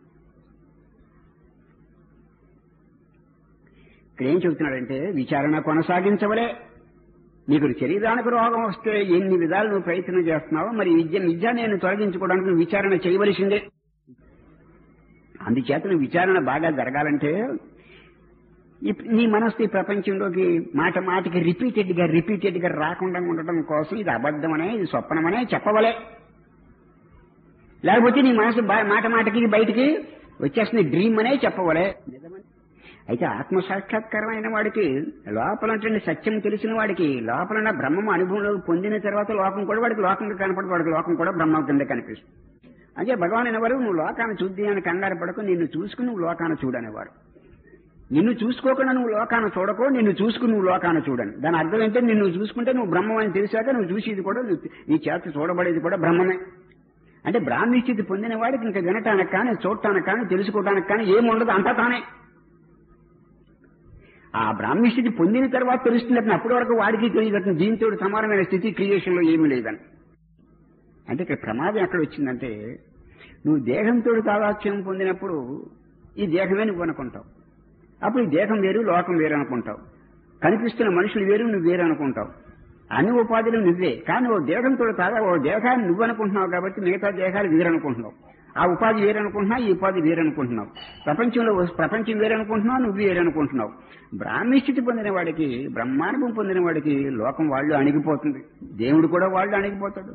ఇక్కడ ఏం చెబుతున్నాడంటే విచారణ కొనసాగించవలే నీకు శరీరానికి రోగం వస్తే ఎన్ని విధాలు నువ్వు ప్రయత్నం చేస్తున్నావో మరి విద్య విద్య నేను తొలగించుకోవడానికి నువ్వు విచారణ చేయవలసిందే అందుచేత నువ్వు విచారణ బాగా జరగాలంటే ఇప్- నీ మనస్సు ఈ ప్రపంచంలోకి మాట మాటకి రిపీటెడ్ గా రిపీటెడ్ గా రాకుండా ఉండటం కోసం ఇది అబద్ధమనే ఇది స్వప్నమనే చెప్పవలే లేకపోతే నీ మనసు బా- మాట మాటకి బయటికి వచ్చేస్తుంది డ్రీమ్ అనే చెప్పవలే నిజమని అయితే ఆత్మ సాక్షాత్కారం అయిన వాడికి లోపల ఉన్నటువంటి సత్యం తెలిసిన వాడికి లోపల ఉన్న బ్రహ్మం అనుభవంలో పొందిన తర్వాత లోకం కూడా వాడికి లోకంగా కనపడి వాడికి లోకం కూడా బ్రహ్మం కింద కనిపిస్తుంది అంటే భగవాన్ అనేవారు నువ్వు లోకాన్ని చూద్ది అని కంగారు పడకు నిన్ను చూసుకుని నువ్వు లోకాన్ని చూడనేవారు నిన్ను చూసుకోకుండా నువ్వు లోకాన్ని చూడకో నిన్ను చూసుకుని నువ్వు లోకాన్ని చూడని దాని అర్థం ఏంటంటే నిన్ను చూసుకుంటే నువ్వు బ్రహ్మం అని తెలిసాక నువ్వు చూసేది కూడా నువ్వు- నీ చేత చూడబడేది కూడా బ్రహ్మమే అంటే బ్రాహ్మీ స్థితి పొందిన వాడికి ఇంకా వినటానికి కానీ చూడటానికి కానీ తెలుసుకోవటానికి కానీ ఏముండదు అంతా తానే ఆ బ్రాహ్మీ స్థితి పొందిన తర్వాత తెలుస్తుంది అతను అప్పటి వరకు వాడికి తెలియదు అతను దీంతో సమానమైన స్థితి క్రియేషన్ లో ఏమీ లేదని అంటే ఇక్కడ ప్రమాదం ఎక్కడ వచ్చిందంటే నువ్వు దేహంతో తాదాత్యం పొందినప్పుడు ఈ దేహమే నువ్వు అనుకుంటావు అప్పుడు ఈ దేహం వేరు లోకం వేరు అనుకుంటావు కనిపిస్తున్న మనుషులు వేరు నువ్వు వేరు అనుకుంటావు అన్ని ఉపాధులు నువ్వే కానీ ఓ దేహంతో తాదా ఓ దేహాన్ని నువ్వు అనుకుంటున్నావు కాబట్టి మిగతా దేహాలు వేరు అనుకుంటున్నావు ఆ ఉపాధి వేరు అనుకుంటున్నావు ఈ ఉపాధి వేరు అనుకుంటున్నావు ప్రపంచంలో ఓ- ప్రపంచం వేరు అనుకుంటున్నావు నువ్వు వేరు అనుకుంటున్నావు బ్రాహ్మీ స్థితి పొందిన వాడికి బ్రహ్మానుభవం పొందిన వాడికి లోకం వాళ్ళు అణిగిపోతుంది దేవుడు కూడా వాళ్ళు అణిగిపోతాడు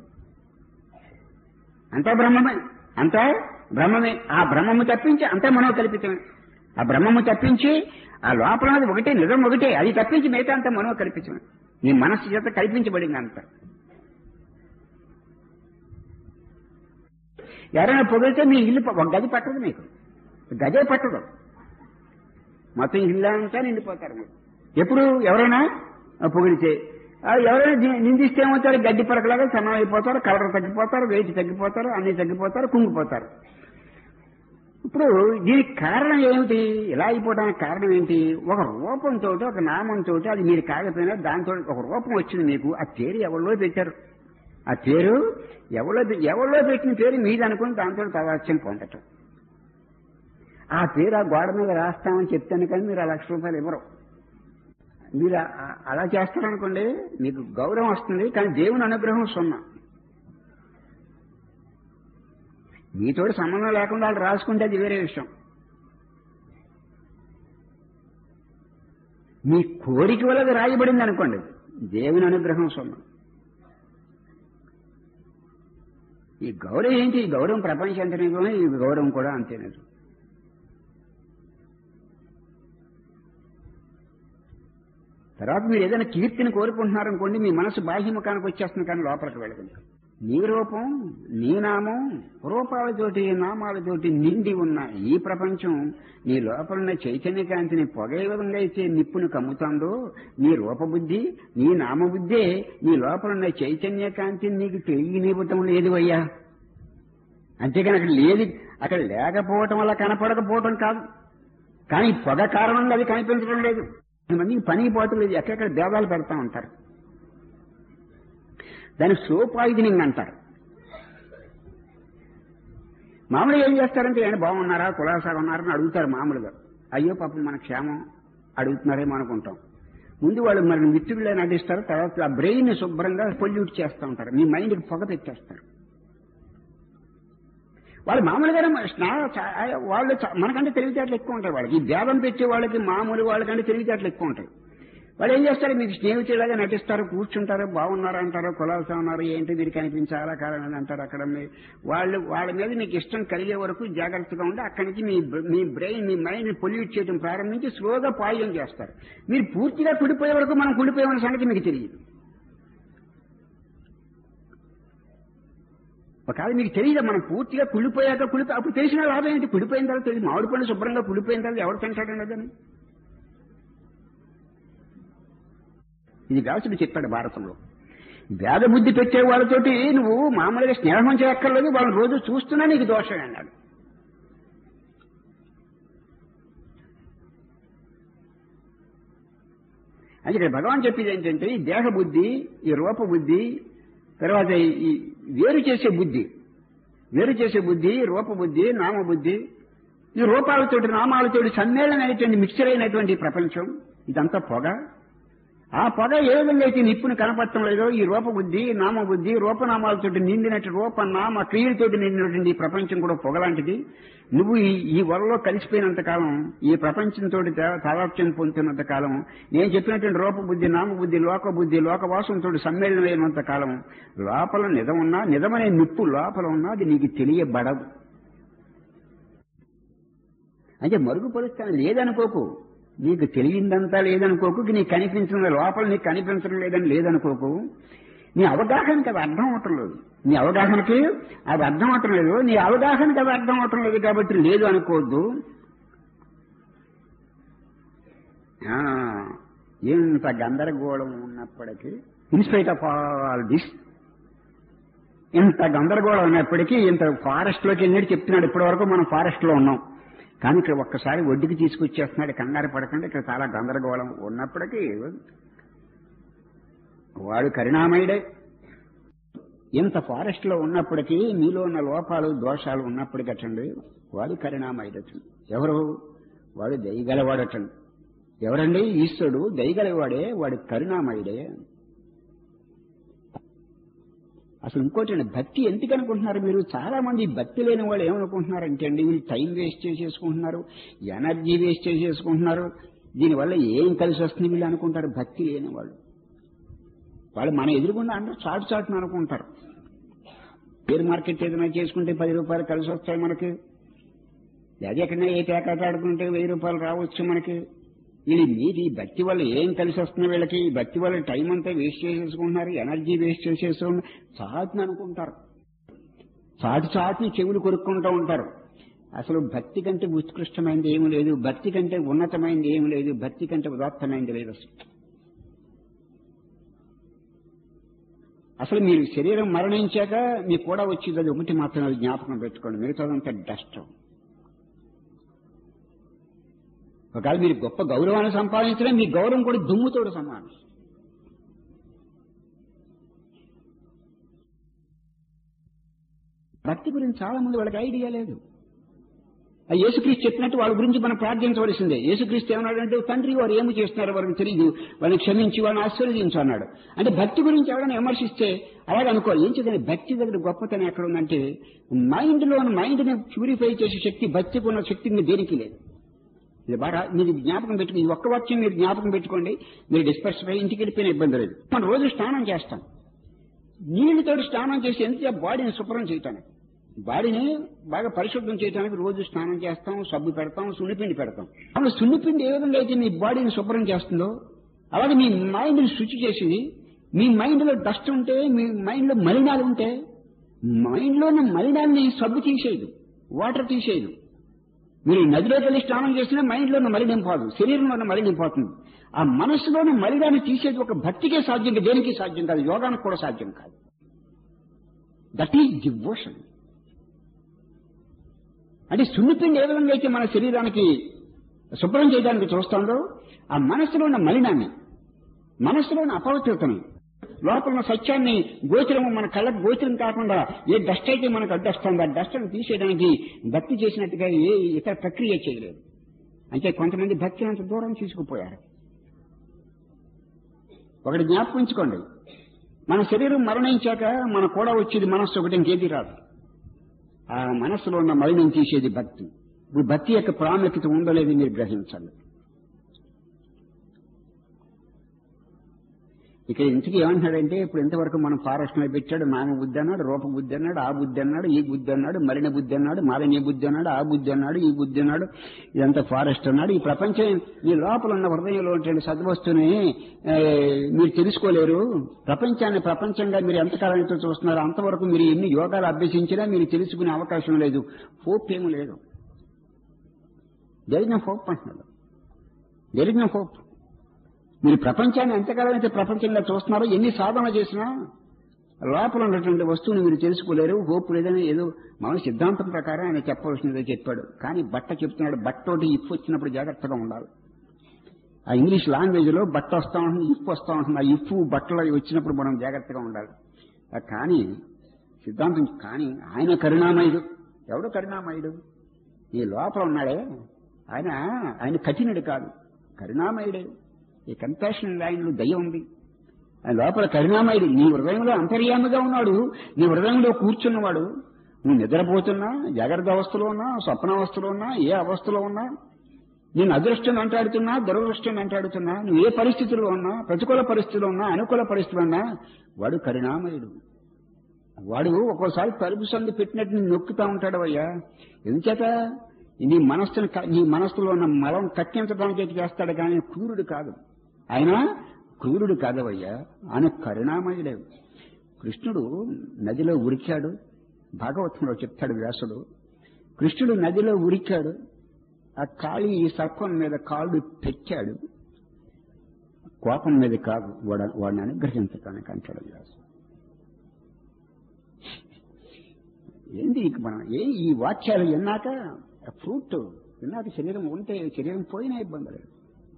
అంతా బ్రహ్మమే అంతా బ్రహ్మమే ఆ బ్రహ్మము తప్పించి అంతా మనో కల్పితమే ఆ బ్రహ్మము తప్పించి ఆ లోపల ఉన్నది ఒకటే నిజం ఒకటే అది తప్పించి మిగతా అంతా మనో కల్పించమే నీ మనస్సు చేత కల్పించబడింది అంత ఎవరైనా పొగిడితే మీ ఇల్లు ప- ఒక గది పట్టదు మీకు గదే పట్టదు మొత్తం ఇల్లు అంతా నిండిపోతారు మీరు ఎప్పుడు ఎవరైనా పొగిడితే ఆ ఎవరైనా ని- నిందిస్తే ఏమవుతారు గడ్డి పరకలాగా సన్నం అయిపోతారు కలర్ తగ్గిపోతారు వెయిట్ తగ్గిపోతారు అన్ని తగ్గిపోతారు కుంగిపోతారు ఇప్పుడు దీనికి కారణం ఏమిటి ఇలా అయిపోవడానికి కారణం ఏంటి ఒక రూపంతో ఒక నామంతో అది మీరు కాకపోయినా దాంతో ఒక రూపం వచ్చింది మీకు ఆ పేరు ఎవరిలో పెట్టారు ఆ పేరు ఎవరో ఎవరిలో పెట్టిన పేరు మీది అనుకుని దాంతో తదాత్యం పొందటం ఆ పేరు ఆ గోడ మీద రాస్తామని చెప్తాను కానీ మీరు ఆ లక్ష రూపాయలు ఇవ్వరు మీరు ఆ- ఆ- అలా చేస్తారనుకోండి మీకు గౌరవం వస్తుంది కానీ దేవుని అనుగ్రహం సున్నా మీతో సంబంధం లేకుండా వాళ్ళు రాసుకుంటే అది వేరే విషయం మీ కోరిక వల్ల అది రాయబడింది అనుకోండి దేవుని అనుగ్రహం సున్నా ఈ గౌరవం ఏంటి ఈ గౌరవం ప్రపంచం ఎంత నిజమే ఈ గౌరవం కూడా అంతే నిజం తర్వాత మీరు ఏదైనా కీర్తిని కోరుకుంటున్నారనుకోండి మీ మనసు బాహ్యముఖానికి వచ్చేస్తుంది కానీ లోపలికి వెళ్ళదు నీ రూపం నీ నామం రూపాలతోటి నామాలతోటి నిండి ఉన్న ఈ ప్రపంచం నీ లోపల ఉన్న చైతన్య కాంతిని పొగ ఏ విధంగా అయితే నిప్పును కమ్ముతాందో నీ రూపబుద్ధి నీ నామబుద్ధే నీ లోపల ఉన్న చైతన్య కాంతిని నీకు తెలియనివ్వటం లేదు అయ్యా అంతేకాని అక్కడ లేదు అక్కడ లేకపోవటం వల్ల కనపడకపోవటం కాదు కానీ పొగ కారణంగా అది కనిపించడం లేదు కొంతమందికి పని పోతలేదు ఎక్కడెక్కడ భేదాలు పెడతా ఉంటారు దాన్ని స్లో పాయిజనింగ్ అంటారు మామూలుగా ఏం చేస్తారంటే ఏంటి బాగున్నారా కులాసాగా ఉన్నారా అని అడుగుతారు మామూలుగా అయ్యో పాపం మన క్షేమం అడుగుతున్నారేమో అనుకుంటాం ముందు వాళ్ళు మరి మిత్రులే నటిస్తారు తర్వాత ఆ బ్రెయిన్ శుభ్రంగా పొల్యూట్ చేస్తూ ఉంటారు మీ మైండ్కి పొగ పెట్టేస్తారు వాళ్ళు మామూలుగానే మన స్నా చా- వాళ్ళు చా- మనకంటే తెలివితేటలు ఎక్కువ ఉంటాయి వాళ్ళకి ఈ భేదం పెట్టే వాళ్ళకి మామూలు వాళ్ళకంటే తెలివితేటలు ఎక్కువ ఉంటాయి వాళ్ళు ఏం చేస్తారు మీకు స్నేహితులాగా నటిస్తారు కూర్చుంటారు బాగున్నారు అంటారు కులాసా ఉన్నారు ఏంటి మీరు కనిపించాలా కారణం అంటారు అక్కడ మీ- వాళ్ళు వాళ్ళ మీద మీకు ఇష్టం కలిగే వరకు జాగ్రత్తగా ఉండి అక్కడి నుంచి మీ బ్ర- మీ బ్రెయిన్ మీ మైండ్ పొల్యూట్ చేయడం ప్రారంభించి స్లోగా పాయిజన్ చేస్తారు మీరు పూర్తిగా కుడిపోయే వరకు మనం కుడిపోయామన్న సంగతి మీకు తెలియదు ఒకవేళ మీకు తెలియదు మనం పూర్తిగా కుళ్ళిపోయాక కుళ్ళిపో అప్పుడు తెలిసిన లాభం ఏంటి కుళ్ళిపోయిన తర్వాత తెలియదు మామిడి పండు శుభ్రంగా కుళ్ళిపోయిన తర్వాత ఎవరు తింటాడని అదని ఇది వ్యాసుడు చెప్పాడు భారతంలో వేద బుద్ధి పెట్టే వాళ్ళతోటి నువ్వు మామూలుగా స్నేహం చేయక్కర్లేదు వాళ్ళని రోజు చూస్తున్నా నీకు దోషం అన్నాడు అది ఇక్కడ భగవాన్ చెప్పేది ఏంటంటే ఈ దేహ బుద్ధి ఈ రూప బుద్ధి తర్వాత ఈ వేరు చేసే బుద్ధి వేరు చేసే బుద్ధి రూప బుద్ధి నామ బుద్ధి ఈ రూపాలతోటి నామాలతోటి సమ్మేళనం అయినటువంటి మిక్చర్ అయినటువంటి ఈ ప్రపంచం ఇదంతా పొగ ఆ పొగ ఏ విధంగా అయితే నిప్పుని కనపడటం లేదో ఈ రూపబుద్ధి నామబుద్ధి రూపనామాలతోటి నిండినట్టు రూప నామ క్రియలతోటి నిండినటువంటి ఈ ప్రపంచం కూడా పొగలాంటిది నువ్వు ఈ ఈ వరలో కలిసిపోయినంత కాలం ఈ ప్రపంచంతో తాదాప్యం పొందుతున్నంత కాలం నేను చెప్పినటువంటి రూపబుద్ధి నామబుద్ధి లోకబుద్ధి లోకవాసంతో సమ్మేళనమైనంత కాలం లోపల నిజం ఉన్నా నిజమనే నిప్పు లోపల ఉన్నా అది నీకు తెలియబడదు అంటే మరుగుపరుస్తాను లేదనుకోకు నీకు తెలియందంతా లేదనుకోకు నీకు కనిపించిన లోపల నీకు కనిపించడం లేదని లేదనుకోకు నీ అవగాహనకి అది అర్థం అవటం లేదు నీ అవగాహనకి అది అర్థం అవటం లేదు నీ అవగాహనకి అది అర్థం అవటం లేదు కాబట్టి లేదు అనుకోవద్దు ఆ, ఇంత గందరగోళం ఉన్నప్పటికీ ఇన్స్పైట్ ఆఫ్ ఆల్ దిస్ ఇంత గందరగోళం ఉన్నప్పటికీ ఇంత ఫారెస్ట్ లోకి వెళ్ళి చెప్తున్నాడు ఇప్పటి వరకు మనం ఫారెస్ట్ లో ఉన్నాం కానీ ఇక్కడ ఒక్కసారి ఒడ్డుకి తీసుకొచ్చేస్తున్నాడు కంగారు పడకుండా ఇక్కడ చాలా గందరగోళం ఉన్నప్పటికీ వాడు కరుణామయుడే ఇంత ఫారెస్ట్ లో ఉన్నప్పటికీ మీలో ఉన్న లోపాలు దోషాలు ఉన్నప్పటికీ అటండి వాడు కరుణామయుడటండి ఎవరు వాడు దయగలవాడటండి ఎవరండి ఈశ్వరుడు దయగలవాడే వాడు కరుణామయుడే అసలు ఇంకోటి భక్తి ఎందుకు అనుకుంటున్నారు మీరు చాలా మంది భక్తి లేని వాళ్ళు ఏమనుకుంటున్నారంటే అండి వీళ్ళు టైం వేస్ట్ చేసేసుకుంటున్నారు ఎనర్జీ వేస్ట్ చేసేసుకుంటున్నారు దీనివల్ల ఏం కలిసి వస్తుంది వీళ్ళు అనుకుంటారు భక్తి లేని వాళ్ళు వాళ్ళు మన ఎదురుగుండా అందరూ చాటు చాటును అనుకుంటారు షేర్ మార్కెట్ ఏదైనా చేసుకుంటే పది రూపాయలు కలిసి వస్తాయి మనకి అది ఎక్కడైనా ఏ పేకాట ఆడుకుంటే వెయ్యి రూపాయలు రావచ్చు మనకి వీళ్ళు మీది భక్తి వల్ల ఏం కలిసి వస్తుంది వీళ్ళకి ఈ భక్తి వల్ల టైం అంతా వేస్ట్ చేసేసుకుంటున్నారు ఎనర్జీ వేస్ట్ చేసేసుకుంటున్నారు చాటుని అనుకుంటారు చాటు చాటుని చెవులు కొరుక్కుంటూ ఉంటారు అసలు భక్తి కంటే ఉత్కృష్టమైనది ఏమి లేదు భక్తి కంటే ఉన్నతమైనది ఏమి లేదు భక్తి కంటే ఉదాత్తమైనది లేదు అసలు అసలు మీరు శరీరం మరణించాక మీకు కూడా వచ్చింది అది ఒకటి మాత్రం అది జ్ఞాపకం పెట్టుకోండి మిగతాదంతా డస్ట్ ఒకవేళ మీరు గొప్ప గౌరవాన్ని సంపాదించడం మీ గౌరవం కూడా దుమ్ముతోడు సమానం భక్తి గురించి చాలా మంది వాళ్ళకి ఐడియా లేదు ఆ యేసుక్రీస్తు చెప్పినట్టు వాళ్ళ గురించి మనం ప్రార్థించవలసిందే యేసుక్రీస్తు ఏమన్నాడంటే తండ్రి వారు ఏమి చేస్తున్నారో వారికి తెలియదు వాళ్ళని క్షమించి వాళ్ళని ఆశీర్వదించు అన్నాడు అంటే భక్తి గురించి ఎవరైనా విమర్శిస్తే అలాగే అనుకోవాలి ఏం చేద్దాం భక్తి దగ్గర గొప్పతనం ఎక్కడ ఉందంటే మైండ్ లో మైండ్ ని ప్యూరిఫై చేసే శక్తి భక్తికి ఉన్న శక్తి మీ దేనికి లేదు ఇది బాగా మీరు జ్ఞాపకం పెట్టుకుని ఇది ఒక్క వాక్యం మీరు జ్ఞాపకం పెట్టుకోండి మీరు డిస్పర్స్ అయ్యి ఇంటికి వెళ్ళిపోయిన ఇబ్బంది లేదు మనం రోజు స్నానం చేస్తాం నీళ్ళతో స్నానం చేసి ఎంత బాడీని శుభ్రం చేయటానికి బాడీని బాగా పరిశుభ్రం చేయడానికి రోజు స్నానం చేస్తాం సబ్బు పెడతాం సున్నిపిండి పెడతాం అప్పుడు సున్నిపిండి ఏ విధంగా అయితే మీ బాడీని శుభ్రం చేస్తుందో అలాగే మీ మైండ్ని శుచి చేసి మీ మైండ్ లో డస్ట్ ఉంటే మీ మైండ్ లో మలినాలు ఉంటే మైండ్ లో ఉన్న మలినాల్ని సబ్బు తీసేయదు వాటర్ తీసేయదు మీరు నదిలోకి వెళ్ళి స్నానం చేసినా మైండ్ లో ఉన్న మలినం పోదు శరీరంలో ఉన్న మలినం పోతుంది ఆ మనస్సులోని మలినాన్ని తీసేది ఒక భక్తికే సాధ్యం దేనికి సాధ్యం కాదు యోగానికి కూడా సాధ్యం కాదు దట్ ఈజ్ డివోషన్ అంటే సున్నిపిండి ఏ విధంగా అయితే మన శరీరానికి శుభ్రం చేయడానికి చూస్తుందో ఆ మనస్సులో ఉన్న మలినాన్ని మనస్సులో ఉన్న అపవిత్రతని లోపల ఉన్న సత్యాన్ని గోచరం మన కళ్ళకు గోచరం కాకుండా ఏ డస్ట్ అయితే మనకు అడ్డొస్తుందో ఆ డస్ట్ను తీసేయడానికి భక్తి చేసినట్టుగా ఏ ఇతర ప్రక్రియ చేయలేదు అంటే కొంతమంది భక్తి అంత దూరం తీసుకుపోయారు ఒకటి జ్ఞాపకించుకోండి మన శరీరం మరణించాక మన కూడా వచ్చేది మనస్సు ఒకటి ఇంకేది రాదు ఆ మనస్సులో ఉన్న మలినం తీసేది భక్తి ఇప్పుడు భక్తి యొక్క ప్రాముఖ్యత ఉందో లేదో మీరు గ్రహించండి ఇక ఇంటికి ఏమంటున్నాడంటే ఇప్పుడు ఇంతవరకు మనం ఫారెస్ట్ లో పెట్టాడు నామ బుద్ధి అన్నాడు రూప బుద్ధి అన్నాడు ఆ బుద్ధి అన్నాడు ఈ బుద్ధి అన్నాడు మరిణ బుద్ధి అన్నాడు మాలిన్య బుద్ధి అన్నాడు ఆ బుద్ధి అన్నాడు ఈ బుద్ధి అన్నాడు ఇదంతా ఫారెస్ట్ అన్నాడు ఈ ప్రపంచం ఈ లోపల ఉన్న హృదయంలో ఉంటే సద్వస్తుని ఆ, మీరు తెలుసుకోలేరు ప్రపంచాన్ని ప్రపంచంగా మీరు ఎంతకాలం అయితే చూస్తున్నారో అంతవరకు మీరు ఎన్ని యోగాలు అభ్యసించినా మీరు తెలుసుకునే అవకాశం లేదు హోప్ ఏమీ లేదు జరిగిన హోప్ అంటున్నాడు జరిగిన హోప్ మీరు ప్రపంచాన్ని ఎంతకాలం అయితే ప్రపంచంగా చూస్తున్నారో ఎన్ని సాధన చేసినా లోపల ఉన్నటువంటి వస్తువుని మీరు తెలుసుకోలేరు హోప్ లేదని ఏదో మన సిద్ధాంతం ప్రకారం ఆయన చెప్పవలసినదో చెప్పాడు కానీ బట్ట చెప్తున్నాడు బట్టోటి ఇఫ్ వచ్చినప్పుడు జాగ్రత్తగా ఉండాలి ఆ ఇంగ్లీష్ లాంగ్వేజ్ లో బట్ట వస్తా ఉంటుంది ఇఫ్ వస్తా ఉంటుంది ఆ ఇఫ్ బట్టలు అవి వచ్చినప్పుడు మనం జాగ్రత్తగా ఉండాలి ఆ కానీ సిద్ధాంతం కానీ ఆయన కరుణామయుడు ఎవడు కరుణామయుడు ఈ లోపల ఉన్నాడే ఆయన ఆయన కఠినుడు కాదు కరుణామయుడే ఈ కంపాషన్ లైన్లో దయ ఉంది ఆయన లోపల కరుణామయుడు నీ హృదయంలో అంతర్యామిగా ఉన్నాడు నీ హృదయంలో కూర్చున్నవాడు నువ్వు నిద్రపోతున్నా జాగ్రత్త అవస్థలో ఉన్నా స్వప్నావస్థలో ఉన్నా ఏ అవస్థలో ఉన్నా నేను అదృష్టం వెంటాడుతున్నా దురదృష్టం వెంటాడుతున్నా నువ్వు ఏ పరిస్థితుల్లో ఉన్నా ప్రతికూల పరిస్థితుల్లో ఉన్నా అనుకూల పరిస్థితుల్లో ఉన్నా వాడు కరుణామయుడు వాడు ఒక్కోసారి తలుపు సంది పెట్టినట్టు నేను నొక్కుతా ఉంటాడు అయ్యా ఎందుచేత నీ మనస్సును క- నీ మనస్సులో ఉన్న మలం కట్టించడానికి చేస్తాడు కానీ క్రూరుడు కాదు ఆయన క్రూరుడు కాదవయ్యా ఆయన కరుణామయుడే కృష్ణుడు నదిలో ఉరికాడు భాగవతంలో చెప్తాడు వ్యాసుడు కృష్ణుడు నదిలో ఉరికాడు ఆ కాళీ ఈ సర్పం మీద కాళ్ళు పెట్టాడు కోపం మీద కాదు వాడు వాడిని అనుగ్రహించటానికి అంటాడు వ్యాసుడు ఏంది ఇక మనం ఏ ఈ వాక్యాలు విన్నాక ఫ్రూట్ నాకు శరీరం ఉంటే శరీరం పోయినా ఇబ్బంది లేదు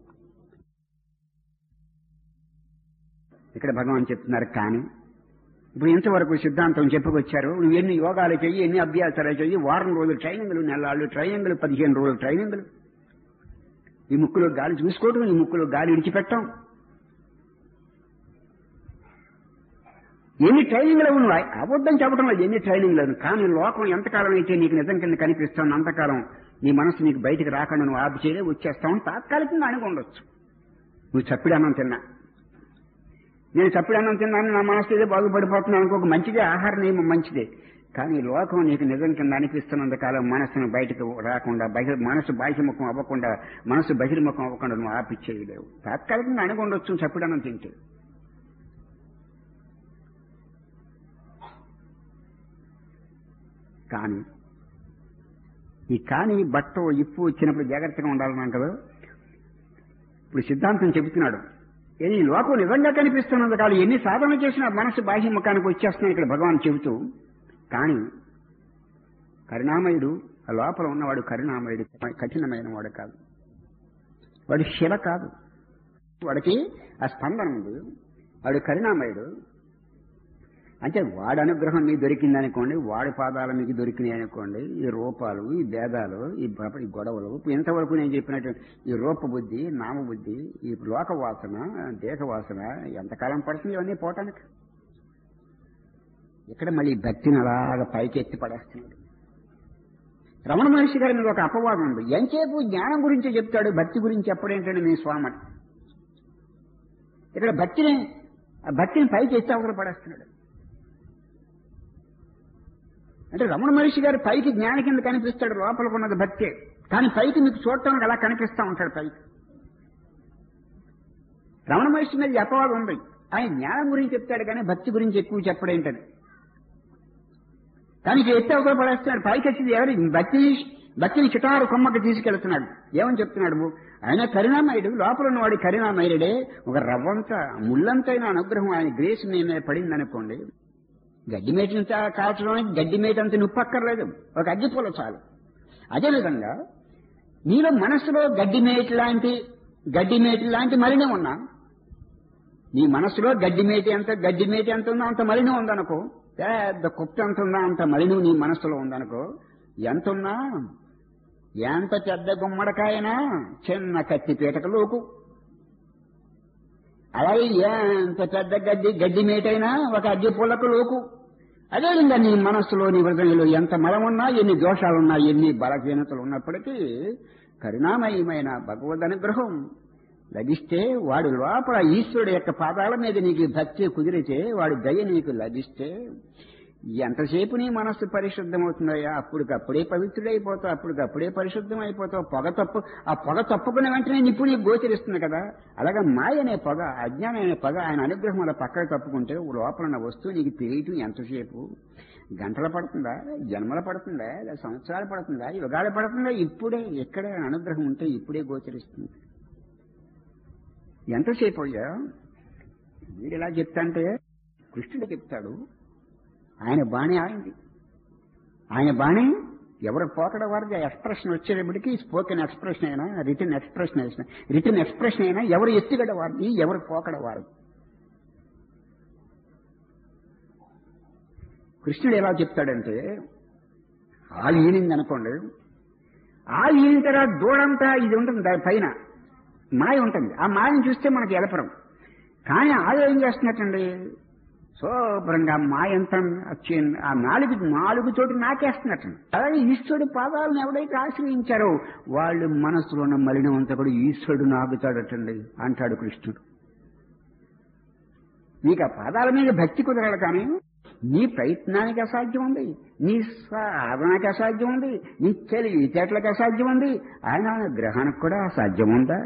ఇక్కడ భగవాన్ చెప్తున్నారు కానీ ఇప్పుడు ఇంతవరకు సిద్ధాంతం చెప్పుకొచ్చారు నువ్వు ఎన్ని యోగాలు చెయ్యి ఎన్ని అభ్యాసాలు చెయ్యి వారం రోజులు ట్రైనింగ్లు నెలలు ట్రైనింగ్లు పదిహేను రోజులు ట్రైనింగ్లు ఈ ముక్కులో గాలి చూసుకోవటం ఈ ముక్కులో గాలి విడిచిపెట్టం ఎన్ని ట్రైనింగ్లు నువ్వు అబద్ధం చెప్పడం లేదు ఎన్ని ట్రైనింగ్లు కానీ లోకం ఎంతకాలం అయితే నీకు నిజం కింద కనిపిస్తాను అంతకాలం నీ మనసు నీకు బయటకు రాకుండా నువ్వు ఆపు చేయలే వచ్చేస్తావు తాత్కాలికంగా అనుకుండొచ్చు నువ్వు చప్పిడి అన్నం తిన్నా నేను చప్పిడి అన్నం తిన్నాను నా మనసు ఏదో బాగుపడిపోతున్నాను అనుకో మంచిదే ఆహార నియమం మంచిదే కానీ లోకం నీకు నిజం కింద అనిపిస్తున్నంత కాలం మనసును బయటకు రాకుండా బహిర్ మనసు బాహ్యముఖం అవ్వకుండా మనసు బహిర్ముఖం అవ్వకుండా నువ్వు ఆపిచ్చేయలేవు తాత్కాలికంగా అనుకుండొచ్చు చప్పిడన్నం తింటే కానీ ఈ కాని బట్ట ఇప్పు వచ్చినప్పుడు జాగ్రత్తగా ఉండాలని కదా ఇప్పుడు సిద్ధాంతం చెబుతున్నాడు ఏది ఈ లోకం నిజంగా కనిపిస్తున్నది కాదు ఎన్ని సాధన చేసినా మనసు బాహ్య ముఖానికి వచ్చేస్తున్నాయి ఇక్కడ భగవాన్ చెబుతూ కానీ కరుణామయుడు ఆ లోపల ఉన్నవాడు కరుణామయుడు కఠినమైన వాడు కాదు వాడు శిల కాదు వాడికి ఆ స్పందన ఉంది వాడు కరుణామయుడు అంటే వాడి అనుగ్రహం మీకు దొరికిందనుకోండి వాడి పాదాలు మీకు దొరికినాయి అనుకోండి ఈ రూపాలు ఈ భేదాలు ఈ బ- ఈ గొడవలు ఇప్పుడు ఇంతవరకు నేను చెప్పినట్టు ఈ రూప బుద్ధి నామ బుద్ధి ఈ లోక వాసన దేహ వాసన ఎంతకాలం పడుతుంది ఇవన్నీ పోవటానికి ఇక్కడ మళ్ళీ భక్తిని అలాగ పైకి ఎత్తి పడేస్తున్నాడు రమణ మహర్షి గారి మీద ఒక అపవాదం ఉంది ఎంతసేపు జ్ఞానం గురించి చెప్తాడు భక్తి గురించి చెప్పడేంటండి మీ స్వామి ఇక్కడ భక్తిని ఆ భక్తిని పైకి ఎత్తి అవతల పడేస్తున్నాడు అంటే రమణ మహర్షి గారు పైకి జ్ఞాని కింద కనిపిస్తాడు లోపల ఉన్నది భక్తే కానీ పైకి మీకు చూడటానికి అలా కనిపిస్తా ఉంటాడు పైకి రమణ మహర్షి మీద ఈ అపవాదం ఉంది ఆయన జ్ఞానం గురించి చెప్తాడు కానీ భక్తి గురించి ఎక్కువ చెప్పడేంటని కానీ ఇక ఎత్తి అవతల పడేస్తున్నాడు పైకి వచ్చింది ఎవరి భక్తిని భక్తిని చిటారు కొమ్మకి తీసుకెళ్తున్నాడు ఏమని చెప్తున్నాడు ఆయన కరుణామయుడు లోపల ఉన్నవాడి కరుణామయుడే ఒక రవ్వంత ముళ్ళంతైన అనుగ్రహం ఆయన గ్రేస్ మీ మీద పడింది అనుకోండి గడ్డి మేటిని కాల్చడానికి గడ్డి మేట అంత నుప్పక్కర్లేదు ఒక అగ్గిపూల చాలు అదేవిధంగా నీలో మనసులో గడ్డి మేటి లాంటి గడ్డి మేటి లాంటి మలినం ఉన్నా నీ మనసులో గడ్డి మేటి ఎంత గడ్డి మేటి ఎంత ఉందో అంత మలినం ఉందనుకో పెద్ద కుప్ప ఎంత ఉందా అంత మలినం నీ మనసులో ఉందనుకో ఎంత ఉన్నా ఎంత పెద్ద గుమ్మడికాయనా చిన్న కత్తి పీటకలోకు అలాగే ఎంత పెద్ద గడ్డి గడ్డి మేటైనా ఒక అగ్గి పుల్లకు లోకు అదేవిధంగా నీ మనస్సులో నీ హృదయంలో ఎంత మలమున్నా ఎన్ని దోషాలున్నా ఎన్ని బలహీనతలు ఉన్నప్పటికీ కరుణామయమైన భగవద్ అనుగ్రహం లభిస్తే వాడు లోపల ఈశ్వరుడు యొక్క పాదాల మీద నీకు భక్తి కుదిరితే వాడి దయ నీకు లభిస్తే ఎంతసేపు నీ మనస్సు పరిశుద్ధమవుతుందయ్యా అప్పటికప్పుడే పవిత్రుడైపోతావు అప్పటికప్పుడే పరిశుద్ధం అయిపోతావు పొగ తప్పు ఆ పొగ తప్పుకున్న వెంటనే నిప్పు నీకు గోచరిస్తుంది కదా అలాగే మాయ అనే పొగ అజ్ఞానం అనే పొగ ఆయన అనుగ్రహం అలా పక్కకు తప్పుకుంటే లోపల ఉన్న వస్తువు నీకు తెలియటం ఎంతసేపు గంటలు పడుతుందా జన్మలు పడుతుందా లేదా సంవత్సరాలు పడుతుందా యుగాలు పడుతుందా ఇప్పుడే ఎక్కడే అనుగ్రహం ఉంటే ఇప్పుడే గోచరిస్తుంది ఎంతసేపు అయ్యా వీడు ఎలా చెప్తాంటే కృష్ణుడు చెప్తాడు ఆయన బాణి ఆడింది ఆయన బాణి ఎవరు పోకడ వారికి ఎక్స్ప్రెషన్ వచ్చేటప్పటికి స్పోకెన్ ఎక్స్ప్రెషన్ అయినా రిటర్న్ ఎక్స్ప్రెషన్ అయినా రిటర్న్ ఎక్స్ప్రెషన్ అయినా ఎవరు ఎత్తుగడ వారిది ఎవరు పోకడ వారు కృష్ణుడు ఎలా చెప్తాడంటే ఆలు ఈనింది అనుకోండి ఆలు ఈనిన తర్వాత దూడంతా ఇది ఉంటుంది దాని పైన మాయ ఉంటుంది ఆ మాయను చూస్తే మనకి ఎలపరం కానీ ఆలు ఏం చేస్తున్నట్టండి శుభ్రంగా మాయ ఎంత వచ్చి- ఆ నాలుగు నాలుగు చోటు నాకేస్తున్నట్టు అలాగే ఈశ్వరుడు పాదాలను ఎవడైతే ఆశ్రయించారో వాళ్ళు మనసులో ఉన్న మలినం అంతా కూడా ఈశ్వరుడు నాగుతాడటండి అంటాడు కృష్ణుడు నీకు ఆ పాదాల మీద భక్తి కుదరాలి కానీ నీ ప్రయత్నానికి అసాధ్యం ఉంది నీ సాధనకి అసాధ్యం ఉంది నీ తెలివితేటలకు అసాధ్యం ఉంది ఆయన గ్రహానికి కూడా అసాధ్యం ఉందా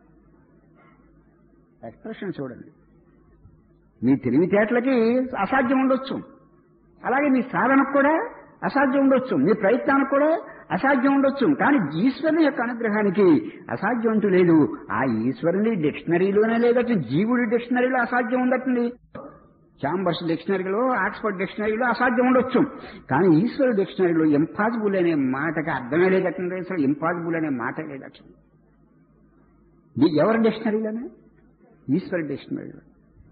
ఎక్స్ప్రెషన్ చూడండి నీ తెలివితేటలకి అసాధ్యం ఉండొచ్చు అలాగే నీ సాధనకు కూడా అసాధ్యం ఉండొచ్చు నీ ప్రయత్నానికి కూడా అసాధ్యం ఉండొచ్చు కానీ ఈశ్వరుని యొక్క అనుగ్రహానికి అసాధ్యం అంటూ లేదు ఆ ఈశ్వరుని డిక్షనరీలోనే లేదట జీవుడి డిక్షనరీలో అసాధ్యం ఉండటండి చాంబర్స్ డిక్షనరీలో ఆక్స్ఫర్డ్ డిక్షనరీలో అసాధ్యం ఉండొచ్చు కానీ ఈశ్వర డిక్షనరీలో ఇంపాసిబుల్ అనే మాటకి అర్థమే లేదటండి అసలు ఇంపాసిబుల్ అనే మాట లేదట ఇది ఎవరి డిక్షనరీలోనే ఈశ్వర డిక్షనరీలో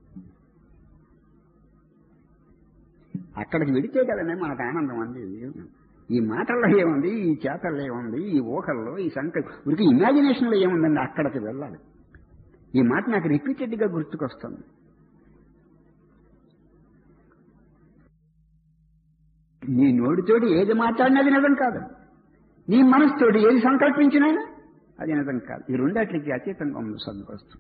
అక్కడికి వెడితే కదనే మనకు ఆనందం అంది ఈ మాటల్లో ఏముంది ఈ చేతల్లో ఏముంది ఈ ఊహల్లో ఈ సంక ఉరికి ఇమాజినేషన్లో ఏముందండి అక్కడికి వెళ్ళాలి ఈ మాట నాకు రిపీటెడ్గా గుర్తుకొస్తుంది నీ నోటితోటి ఏది మాట్లాడినది నిజం కాదు నీ మనసుతోటి ఏది సంకల్పించినా అది నిజం కాదు ఈ రెండాట్లకి అతీతంగా ఉంది సద్వస్తు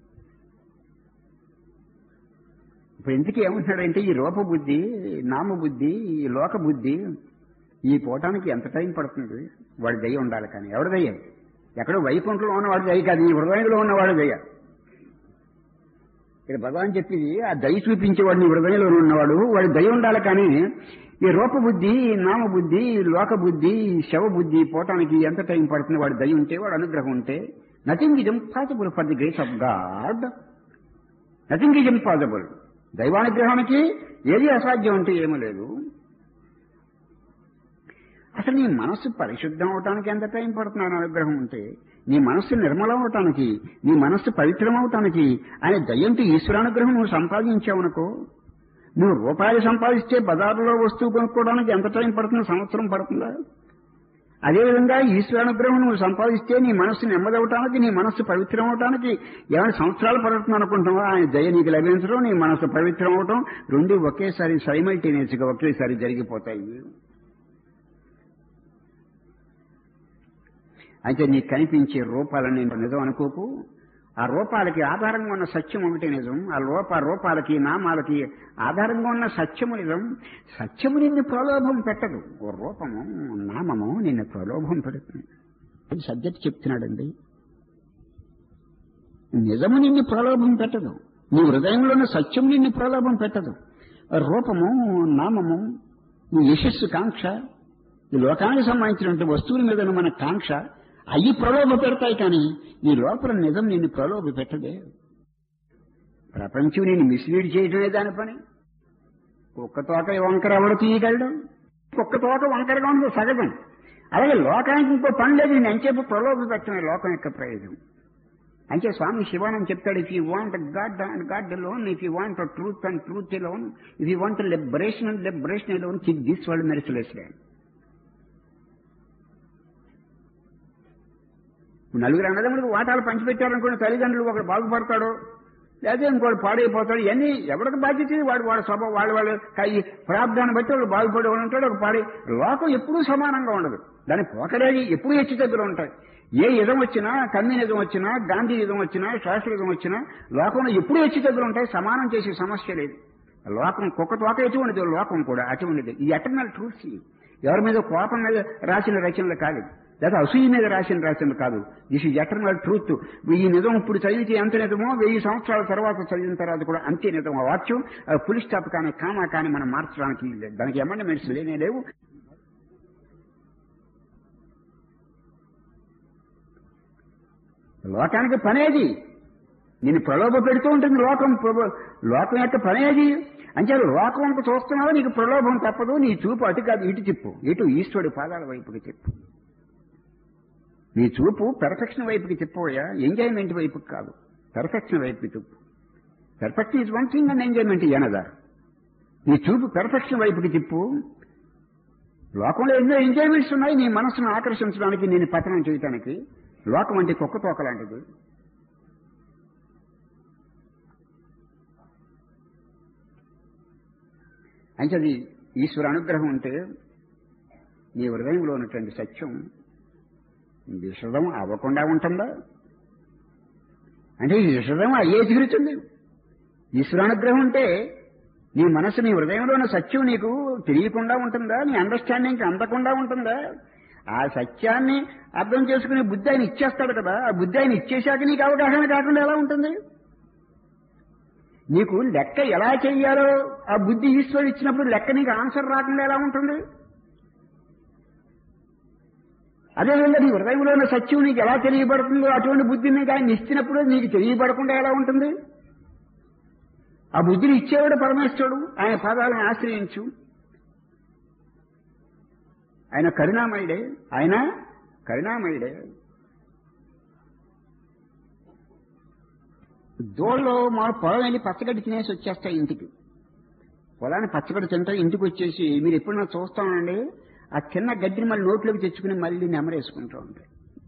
ఇప్పుడు ఇంతకీ ఏమంటున్నాడంటే ఈ రూపబుద్ధి నామబుద్ధి ఈ లోక బుద్ధి ఈ పోవటానికి ఎంత టైం పడుతుంది వాడి దయ ఉండాలి కానీ ఎవడి దయ్య ఎక్కడో వైకుంఠంలో ఉన్నవాడు దయ కాదు ఈ హృదయంలో ఉన్నవాడు దయ ఇక్కడ భగవాన్ చెప్పింది ఆ దయ చూపించేవాడు నీ హృదయంలో ఉన్నవాడు వాడి దయ ఉండాలి కానీ ఈ రూపబుద్ధి ఈ నామబుద్ధి ఈ లోకబుద్ధి ఈ శవబుద్ధి పోవటానికి ఎంత టైం పడుతుంది వాడి దయ ఉంటే వాడు అనుగ్రహం ఉంటే nothing is impossible for the grace of God nothing is impossible దైవానుగ్రహానికి ఏది అసాధ్యం అంటే ఏమీ లేదు అసలు నీ మనస్సు పరిశుద్ధం అవటానికి ఎంత టైం పడుతున్నాను అనుగ్రహం ఉంటే నీ మనస్సు నిర్మలం అవటానికి నీ మనస్సు పవిత్రం అవటానికి ఆయన దయ్యంతో ఈశ్వరానుగ్రహం నువ్వు సంపాదించావనుకో నువ్వు రూపాయలు సంపాదిస్తే బజార్లో వస్తువు కొనుక్కోవడానికి ఎంత టైం పడుతుందో సంవత్సరం పడుతుందా అదేవిధంగా ఈశ్వరానుగ్రహం నువ్వు సంపాదిస్తే నీ మనస్సు నెమ్మదవటానికి నీ మనస్సు పవిత్రం అవటానికి ఏమైనా సంవత్సరాలు పడుతుంది అనుకుంటావా ఆయన దయ నీకు లభించడం నీ మనస్సు పవిత్రం అవటం రెండు ఒకేసారి సైమల్టేనియస్ గా ఒకేసారి జరిగిపోతాయి అయితే నీకు కనిపించే రూపాలని నిజం అనుకోకు ఆ రూపాలకి ఆధారంగా ఉన్న సత్యం ఒకటి నిజం ఆ రూప రూపాలకి నామాలకి ఆధారంగా ఉన్న సత్యము నిజం సత్యము నిన్ను ప్రలోభం పెట్టదు ఓ రూపము నామము నిన్ను ప్రలోభం పెడుతుంది ఇది సబ్జెక్ట్ చెప్తున్నాడండి నిజము నిన్ను ప్రలోభం పెట్టదు నీ హృదయంలో ఉన్న సత్యం నిన్ను ప్రలోభం పెట్టదు రూపము నామము నీ యశస్సు కాంక్ష ఈ లోకానికి సంబంధించినటువంటి వస్తువుల మీద మన కాంక్ష అవి ప్రలోభ పెడతాయి కానీ నీ లోపల నిజం నిన్ను ప్రలోభ పెట్టదే ప్రపంచం నేను మిస్లీడ్ చేయడమే దాని పని కుక్క తోక వంకర ఎవడు తీయగలడు కుక్క తోక వంకరగా ఉంది సగజం అలాగే లోకానికి ఇంకో పని లేదు నేను ఎంచేపు ప్రలోభ పెట్టడమే లోకం యొక్క ప్రయోజనం అంటే స్వామి శివానంద్ చెప్తాడు if you want God and God alone if you want truth and truth alone if you want liberation and liberation alone kick this world mercilessly నలుగురు అన్నదమ్ములకు వాటాలు పంచిపెట్టారనుకున్న తల్లిదండ్రులు ఒకడు బాగుపడతాడు లేదా ఇంకోటి పాడైపోతాడు ఇవన్నీ ఎవరికి బాధ్యత ఇది? వాడు వాడు స్వభావ వాళ్ళు వాళ్ళు ఈ ప్రార్థాన్ని బట్టి వాడు బాగుపడే వాడు ఉంటాడు ఒక పాడి లోకం ఎప్పుడూ సమానంగా ఉండదు దాని పోకరేది ఎప్పుడూ హెచ్చు తగ్గులు ఉంటాయి ఏ ఇదం వచ్చినా కమ్యూనిజం వచ్చినా గాంధీయిజం వచ్చినా సోషలిజం వచ్చినా లోకంలో ఎప్పుడూ హెచ్చు తగ్గులు ఉంటాయి సమానం చేసే సమస్య లేదు లోకం కుక్క తోక ఎటువంటిది లోకం కూడా అటువంటిది ఈ ఎటర్నల్ ట్రూత్స్ ఎవరి మీద కోపం మీద రాసిన రచనలు కాదు లేదా అసూయ మీద రాసిన రచనలు కాదు దిస్ ఈజ్ ఎటర్నల్ ట్రూత్ ఈ నిజం ఇప్పుడు చదివితే ఎంత నిజమో వెయ్యి సంవత్సరాల తర్వాత చదివిన తర్వాత కూడా అంతే నిజం ఆ వాక్యం ఫుల్ స్టాప్ కానీ కామా కానీ మనం మార్చడానికి లేదు. దానికి అమెండ్మెంట్స్ లేనే లేవు లోకానికి పనేది నేను ప్రలోభ పెడుతూ ఉంటుంది లోకం ప్రభు- లోకం యొక్క పనేది అంటే లోకం అంతా చూస్తున్నావో నీకు ప్రలోభం తప్పదు నీ చూపు అటు కాదు ఇటు చెప్పు ఇటు ఈశ్వరుడి పాదాల వైపుకి చెప్పు నీ చూపు పెర్ఫెక్షన్ వైపుకి చెప్పబోయా ఎంజాయ్మెంట్ వైపుకి కాదు పెర్ఫెక్షన్ వైపుకి చెప్పు perfection is one thing and enjoyment another నీ చూపు పెర్ఫెక్షన్ వైపుకి చెప్పు లోకంలో ఎన్నో ఎంజాయ్మెంట్స్ ఉన్నాయి నీ మనసును ఆకర్షించడానికి నేను పతనం చేయడానికి లోకం అంటే కుక్క తోక లాంటిది అంటే అది ఈశ్వర అనుగ్రహం ఉంటే నీ హృదయంలో ఉన్నటువంటి సత్యం విషదం అవ్వకుండా ఉంటుందా అంటే ఈ విషదం అయ్యే తీరుతుంది ఈశ్వరానుగ్రహం ఉంటే నీ మనసు నీ హృదయంలో ఉన్న సత్యం నీకు తెలియకుండా ఉంటుందా నీ అండర్స్టాండింగ్ అందకుండా ఉంటుందా ఆ సత్యాన్ని అర్థం చేసుకునే బుద్ధి ఆయన ఇచ్చేస్తాడు కదా ఆ బుద్ధి ఆయన ఇచ్చేశాక నీకు అవగాహన కాకుండా ఎలా ఉంటుంది నీకు లెక్క ఎలా చెయ్యాలో ఆ బుద్ధి ఈశ్వరుడు ఇచ్చినప్పుడు లెక్క నీకు ఆన్సర్ రాకుండా ఎలా ఉంటుంది అదేవిధంగా నీ హృదయంలో ఉన్న సత్యం నీకు ఎలా తెలియబడుతుందో అటువంటి బుద్ధిని నీకు ఆయన ఇచ్చినప్పుడు నీకు తెలియబడకుండా ఎలా ఉంటుంది ఆ బుద్ధిని ఇచ్చేవాడు పరమేశ్వరుడు ఆయన పాదాలను ఆశ్రయించు ఆయన కరుణామయుడే ఆయన కరుణామయుడే దోళ్ళలో మా పొలం వెళ్ళి పచ్చగడ్డి తినేసి వచ్చేస్తాయి ఇంటికి పొలాన్ని పచ్చగడ్డి తింటే ఇంటికి వచ్చేసి మీరు ఎప్పుడన్నా చూస్తామండి ఆ చిన్న గడ్డిని మళ్ళీ నోట్లోకి తెచ్చుకుని మళ్ళీ నెమరేసుకుంటూ ఉంటాయి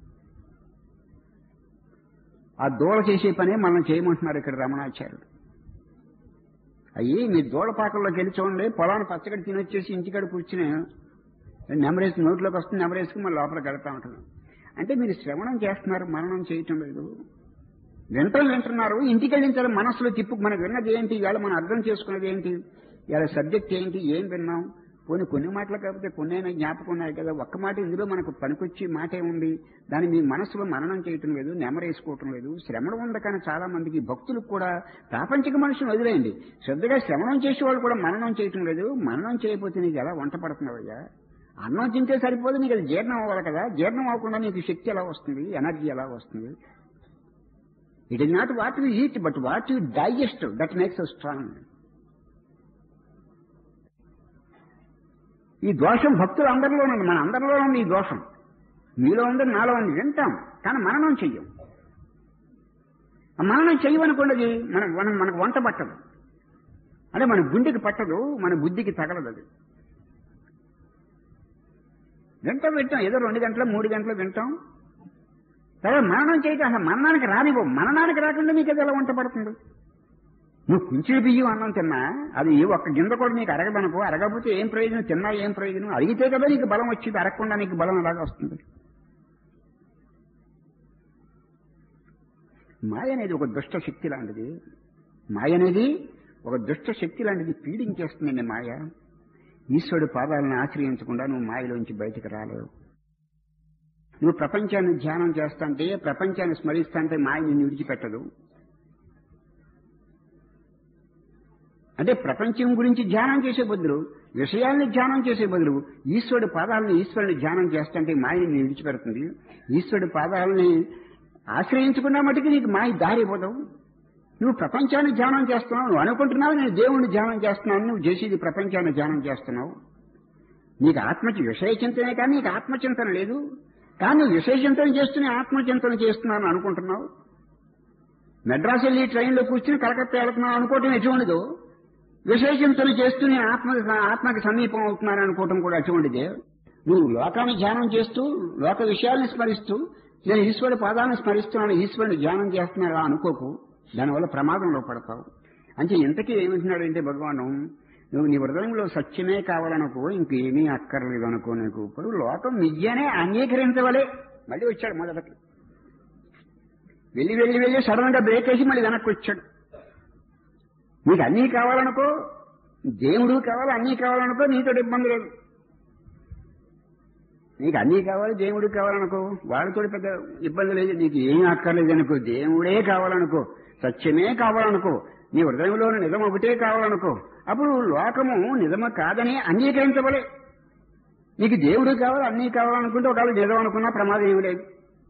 ఆ దూడ చేసే పనే మనం చేయమంటున్నారు ఇక్కడ రమణాచార్యుడు అయ్యి మీ దూడపాకల్లోకి వెళ్ళి చూడండి పొలాన్ని పచ్చగడ్డి తినొచ్చేసి ఇంటికాడ కూర్చుని నెమరేసి నోట్లోకి వస్తుంది నెమరేసుకుని మళ్ళీ లోపలికి వెళ్తా ఉంటుంది అంటే మీరు శ్రవణం చేస్తున్నారు మననం చేయటం లేదు వింటం వింటున్నారు ఇంటికి వెళ్ళిన మనసులో తిప్పు మనకు విన్నది ఏంటి ఇవాళ మనం అర్థం చేసుకున్నది ఏంటి ఇవాళ సబ్జెక్ట్ ఏంటి ఏం విన్నాం పోనీ కొన్ని మాటలు కాకపోతే కొన్ని అయినా జ్ఞాపకం ఉన్నాయి కదా ఒక్క మాట ఇందులో మనకు పనికొచ్చి మాటే ఉంది దాన్ని మీ మనసులో మననం చేయటం లేదు నెమరేసుకోవటం లేదు శ్రమణ ఉంది కానీ చాలా మందికి భక్తులకు కూడా ప్రాపంచిక మనుషులు వదిలేయండి శ్రద్ధగా శ్రవణం చేసే వాళ్ళు కూడా మననం చేయటం లేదు మననం చేయకపోతే నీకు ఎలా వంట పడుతున్నావయ్యా అన్నం తింటే సరిపోదు నీకు అది జీర్ణం అవ్వాలి కదా జీర్ణం అవ్వకుండా నీకు శక్తి ఎలా వస్తుంది ఎనర్జీ ఎలా వస్తుంది it is not what you eat but what you digest that makes a strong ఈ దోషం భక్తులు అందరిలో ఉంది మన అందరిలో ఉంది ఈ దోషం మీలో ఉంది నాలో ఉంది వింటాం కానీ మననం చెయ్యం ఆ మననం చెయ్యమనుకున్నది మన మనం మనకు వంట పట్టదు అంటే మన గుండెకి పట్టదు మన బుద్ధికి తగలదు అది వింటాం వింటాం ఏదో రెండు గంటలు మూడు గంటలు వింటాం తర్వాత మననం చేయటం అసలు మననానికి రానివ్వు మననానికి రాకుండా నీకు అది ఎలా వంట పడుతుంది నువ్వు కుంచె బియ్యం అన్నం తిన్నా అది ఏ ఒక్క గింజ కూడా నీకు అరగదనుకో అరగకపోతే ఏం ప్రయోజనం తిన్నా ఏం ప్రయోజనం అడిగితే కదా నీకు బలం వచ్చింది అరగకుండా నీకు బలం అలాగా వస్తుంది మాయ అనేది ఒక దుష్ట శక్తి లాంటిది మాయ అనేది ఒక దుష్ట శక్తి లాంటిది పీడించేస్తుంది మాయ ఈశ్వరుడు పాదాలను ఆశ్రయించకుండా నువ్వు మాయలోంచి బయటకు రాలేవు నువ్వు ప్రపంచాన్ని ధ్యానం చేస్తాంటే ప్రపంచాన్ని స్మరిస్తాంటే మాయ నిన్ను విడిచిపెట్టదు అంటే ప్రపంచం గురించి ధ్యానం చేసే బదులు విషయాల్ని ధ్యానం చేసే బదులు ఈశ్వరుడి పాదాలను ఈశ్వరుని ధ్యానం చేస్తుంటే మాయ నిన్ను విడిచిపెడుతుంది ఈశ్వరుడి పాదాలని ఆశ్రయించకుండా మటుకు నీకు మాయ దారిపోతావు నువ్వు ప్రపంచాన్ని ధ్యానం చేస్తున్నావు నువ్వు అనుకుంటున్నావు నేను దేవుణ్ణి ధ్యానం చేస్తున్నాను నువ్వు చేసేది ప్రపంచాన్ని ధ్యానం చేస్తున్నావు నీకు ఆత్మ విషయ చింతనే కానీ నీకు ఆత్మచింతన లేదు కానీ నువ్వు విషయ చింతన చేస్తూనే ఆత్మచింతన చేస్తున్నాను అనుకుంటున్నావు మెడ్రాస్ వెళ్ళి ట్రైన్లో కూర్చుని కలకత్తా వెళ్తున్నావు అనుకోవటం ఎటువంటిదో విషయ చింతన చేస్తూనే ఆత్మ ఆత్మకి సమీపం అవుతున్నాను అనుకోవటం కూడా అటువంటిదే నువ్వు లోకాన్ని ధ్యానం చేస్తూ లోక విషయాల్ని స్మరిస్తూ నేను ఈశ్వరుడి పాదాలను స్మరిస్తున్నాను ఈశ్వరుని ధ్యానం చేస్తున్నాను అలా అనుకోకు దానివల్ల ప్రమాదంలో పడతావు అంటే ఇంతకీ ఏమంటున్నాడంటే భగవాను నువ్వు నీ హృదయంలో సత్యమే కావాలనుకో ఇంకేమీ అక్కర్లేదు అనుకో నీకు ఇప్పుడు లోకం నిజానే అంగీకరించవలే మళ్ళీ వచ్చాడు మొదటికి వెళ్ళి వెళ్ళి వెళ్ళి సడన్ గా బ్రేక్ వేసి మళ్ళీ వెనక్కి వచ్చాడు నీకు అన్నీ కావాలనుకో దేవుడు కావాలి అన్నీ కావాలనుకో నీతో ఇబ్బంది లేదు నీకు అన్నీ కావాలి దేవుడు కావాలనుకో వాళ్ళతో పెద్ద ఇబ్బంది లేదు నీకు ఏం అక్కర్లేదు అనుకో దేవుడే కావాలనుకో సత్యమే కావాలనుకో నీ హృదయంలోని నిజం ఒకటే కావాలనుకో అప్పుడు లోకము నిజమ కాదని అంగీకరించబలే నీకు దేవుడు కావాలి అన్నీ కావాలనుకుంటే ఒకవేళ నిజం అనుకున్నా ప్రమాదం ఏమి లేదు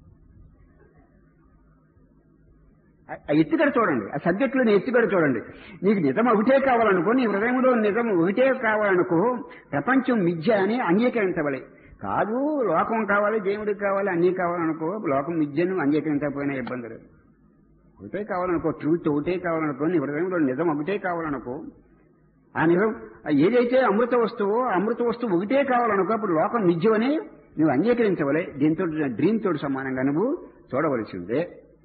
ఆ ఎత్తుగడ చూడండి ఆ సబ్జెక్టులోని ఎత్తుగడ చూడండి నీకు నిజం ఒకటే కావాలనుకో నీ హృదయంలో నిజం ఒకటే కావాలనుకో ప్రపంచం మిథ్య అని అంగీకరించబలే కాదు లోకం కావాలి దేవుడికి కావాలి అన్నీ కావాలనుకో లోకం మిథ్యను అంగీకరించకపోయినా ఇబ్బంది లేదు ఒకటే కావాలనుకో ట్రూత్ ఒకటే కావాలనుకో నీ హృదయంలో నిజం ఒకటే కావాలనుకో ఆ నిజం ఏదైతే అమృత వస్తువో అమృత వస్తువు ఒకటే కావాలనుకో అప్పుడు లోకం నిజమని నువ్వు అంగీకరించవలే దీంతో డ్రీమ్ తోటి సమానంగా నువ్వు చూడవలసిందే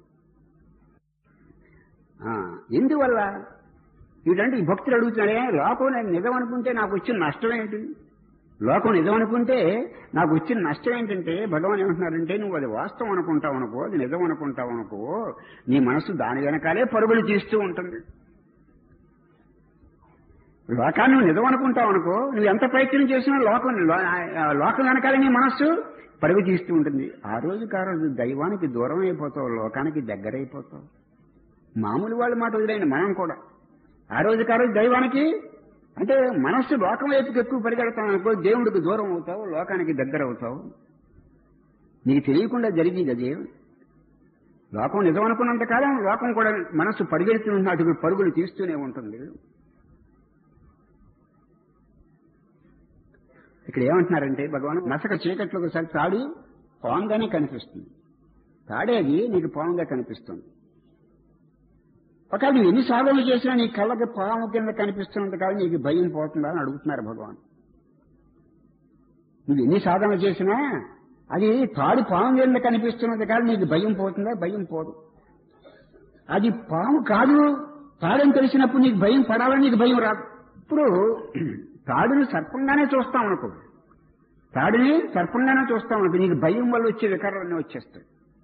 ఎందువల్ల వీటంటే ఈ భక్తులు అడుగుతున్నాడే లోకం నేను నిజం అనుకుంటే నాకు వచ్చిన నష్టం ఏంటి లోకం నిజం అనుకుంటే నాకు వచ్చిన నష్టం ఏంటంటే భగవాన్ ఏమంటున్నారంటే నువ్వు అది వాస్తవం అనుకుంటావు అనుకో అది నిజం అనుకుంటావు అనుకో నీ మనసు దాని వెనకాలే పరుగులు తీస్తూ ఉంటుంది లోకాన్ని నువ్వు నిజం అనుకుంటావు అనుకో నువ్వు ఎంత ప్రయత్నం చేసినా లోకం లోకం వెనకాలే నీ మనస్సు పరుగు తీస్తూ ఉంటుంది ఆ రోజుకి ఆ రోజు దైవానికి దూరం అయిపోతావు లోకానికి దగ్గరైపోతావు మామూలు వాళ్ళ మాట వదిలేండి మనం కూడా ఆ రోజుకి ఆ రోజు దైవానికి అంటే మనస్సు లోకం వైపుకి ఎక్కువ పరిగెడతాం అనుకో దేవుడికి దూరం అవుతావు లోకానికి దగ్గర అవుతావు నీకు తెలియకుండా జరిగింది అది లోకం నిజం అనుకున్నంత కాలం లోకం కూడా మనస్సు పరిగెడుతున్న అటు పరుగులు తీస్తూనే ఉంటుంది ఇక్కడ ఏమంటున్నారంటే భగవాన్ నసక చీకట్లో ఒకసారి తాడి పాముగానే కనిపిస్తుంది తాడేది నీకు పాముగా కనిపిస్తుంది ఒకవేళ నువ్వు ఎన్ని సాధనలు చేసినా నీ కళ్ళకి పాము కింద కనిపిస్తున్నంత కాదు నీకు భయం పోతుందా అని అడుగుతున్నారు భగవాన్ నువ్వు ఎన్ని సాధనలు చేసినా అది తాడు పాము కింద కనిపిస్తున్నది కాదు నీకు భయం పోతుందా భయం పోదు అది పాము కాదు తాడని తెలిసినప్పుడు నీకు భయం పడాలని నీకు భయం రాదు ఇప్పుడు తాడుని సర్పంగానే చూస్తాం అనుకో తాడుని సర్పంగానే చూస్తాం అనుకో నీకు భయం వల్ల వచ్చే వికారాలన్నీ వచ్చేస్తాయి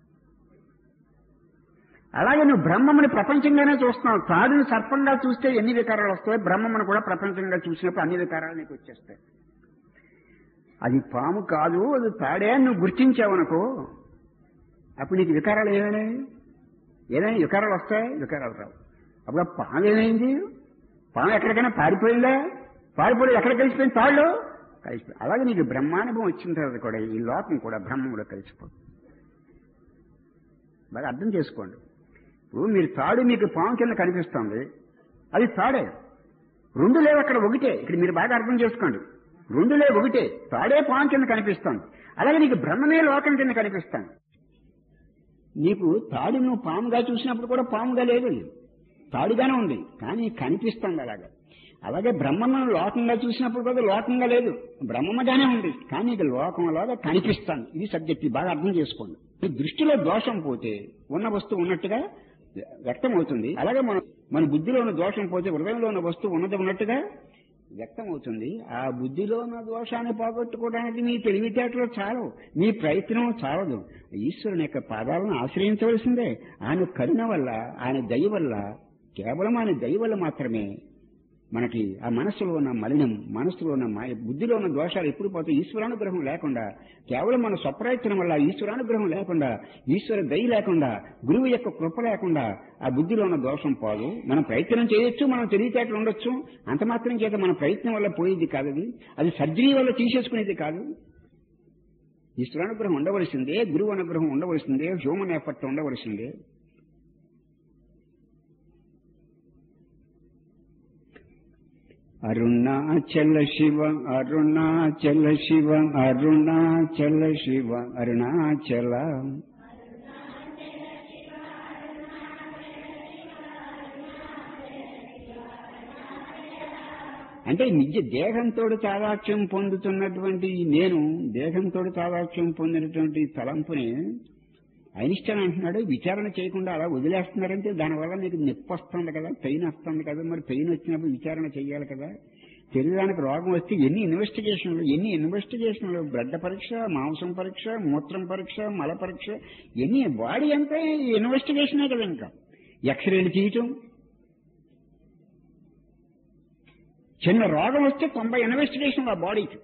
అలాగే నువ్వు బ్రహ్మముని ప్రపంచంగానే చూస్తున్నావు తాడుని సర్పంగా చూస్తే ఎన్ని వికారాలు వస్తాయి బ్రహ్మమును కూడా ప్రపంచంగా చూసినప్పుడు అన్ని వికారాలు నీకు వచ్చేస్తాయి అది పాము కాదు అది తాడే అని నువ్వు గుర్తించావనుకో అప్పుడు నీకు వికారాలు ఏమైనాయి ఏదైనా వికారాలు వస్తాయి వికారాలు రావు అప్పుడు ఆ పాము ఏమైంది పాము ఎక్కడికైనా పారిపోయిందా పారిపోయి ఎక్కడ కలిసిపోయింది తాళ్ళు కలిసిపోయి అలాగే నీకు బ్రహ్మానుభవం వచ్చిన తర్వాత కూడా ఈ లోకం కూడా బ్రహ్మంలో కలిసిపోతుంది బాగా అర్థం చేసుకోండి ఇప్పుడు మీరు తాడు మీకు పాము కింద కనిపిస్తుంది అది తాడే రెండు లేవు అక్కడ ఒకటే ఇక్కడ మీరు బాగా అర్థం చేసుకోండి రెండు లేవు ఒకటే తాడే పాము కింద కనిపిస్తుంది అలాగే నీకు బ్రహ్మమే లోకం కింద కనిపిస్తాను నీకు తాడు నువ్వు పాముగా చూసినప్పుడు కూడా పాముగా లేదు తాడుగానే ఉంది కానీ కనిపిస్తుంది అలాగా అలాగే బ్రహ్మను లోకంగా చూసినప్పుడు కూడా లోకంగా లేదు బ్రహ్మగానే ఉంది కానీ ఇది లోకంలాగా కనిపిస్తాను ఇది సబ్జెక్ట్ బాగా అర్థం చేసుకోండి ఈ దృష్టిలో దోషం పోతే ఉన్న వస్తువు ఉన్నట్టుగా వ్యక్తం అవుతుంది అలాగే మన మన బుద్ధిలో ఉన్న దోషం పోతే హృదయంలో ఉన్న వస్తువు ఉన్నది ఉన్నట్టుగా వ్యక్తం అవుతుంది ఆ బుద్ధిలో ఉన్న దోషాన్ని పోగొట్టుకోవడానికి మీ తెలివితేటలు చాలవు మీ ప్రయత్నం చాలదు ఈశ్వరుని యొక్క పాదాలను ఆశ్రయించవలసిందే ఆయన కరుణ వల్ల ఆయన దయ వల్ల కేవలం ఆయన దయ వల్ల మాత్రమే మనకి ఆ మనస్సులో ఉన్న మలినం మనస్సులో ఉన్న మాయ బుద్ధిలో ఉన్న దోషాలు ఎప్పుడు పోతాయి ఈశ్వరానుగ్రహం లేకుండా కేవలం మన స్వప్రయత్నం వల్ల ఈశ్వరానుగ్రహం లేకుండా ఈశ్వర దయ లేకుండా గురువు యొక్క కృప లేకుండా ఆ బుద్ధిలో ఉన్న దోషం పోదు మనం ప్రయత్నం చేయొచ్చు మనం తెలివితేటలు ఉండొచ్చు అంత మాత్రం చేత మన ప్రయత్నం వల్ల పోయేది కాదు అది అది సర్జరీ వల్ల తీసేసుకునేది కాదు ఈశ్వరానుగ్రహం ఉండవలసిందే గురువు అనుగ్రహం ఉండవలసిందే హ్యూమన్ ఎఫర్ట్ ఉండవలసిందే అరుణాచల శివ అరుణాచల శివ అరుణాచల శివ అరుణాచల అంటే నిజ దేహంతో తాదాక్ష్యం పొందుతున్నటువంటి ఈ నేను దేహంతో తాదాక్ష్యం పొందినటువంటి తలంపుని ఐనిస్టైన్ అంటున్నాడు విచారణ చేయకుండా అలా వదిలేస్తున్నారంటే దానివల్ల నీకు నొప్పి వస్తుంది కదా పెయిన్ వస్తుంది కదా మరి పెయిన్ వచ్చినప్పుడు విచారణ చేయాలి కదా శరీరానికి రోగం వస్తే ఎన్ని ఇన్వెస్టిగేషన్లు ఎన్ని ఇన్వెస్టిగేషన్లు బ్లడ్ పరీక్ష మాంసం పరీక్ష మూత్రం పరీక్ష మల పరీక్ష ఎన్ని బాడీ అంతా ఇన్వెస్టిగేషనే కదా ఇంకా ఎక్స్రేలు తీయటం చిన్న రోగం వస్తే తొంభై ఇన్వెస్టిగేషన్ ఆ బాడీకి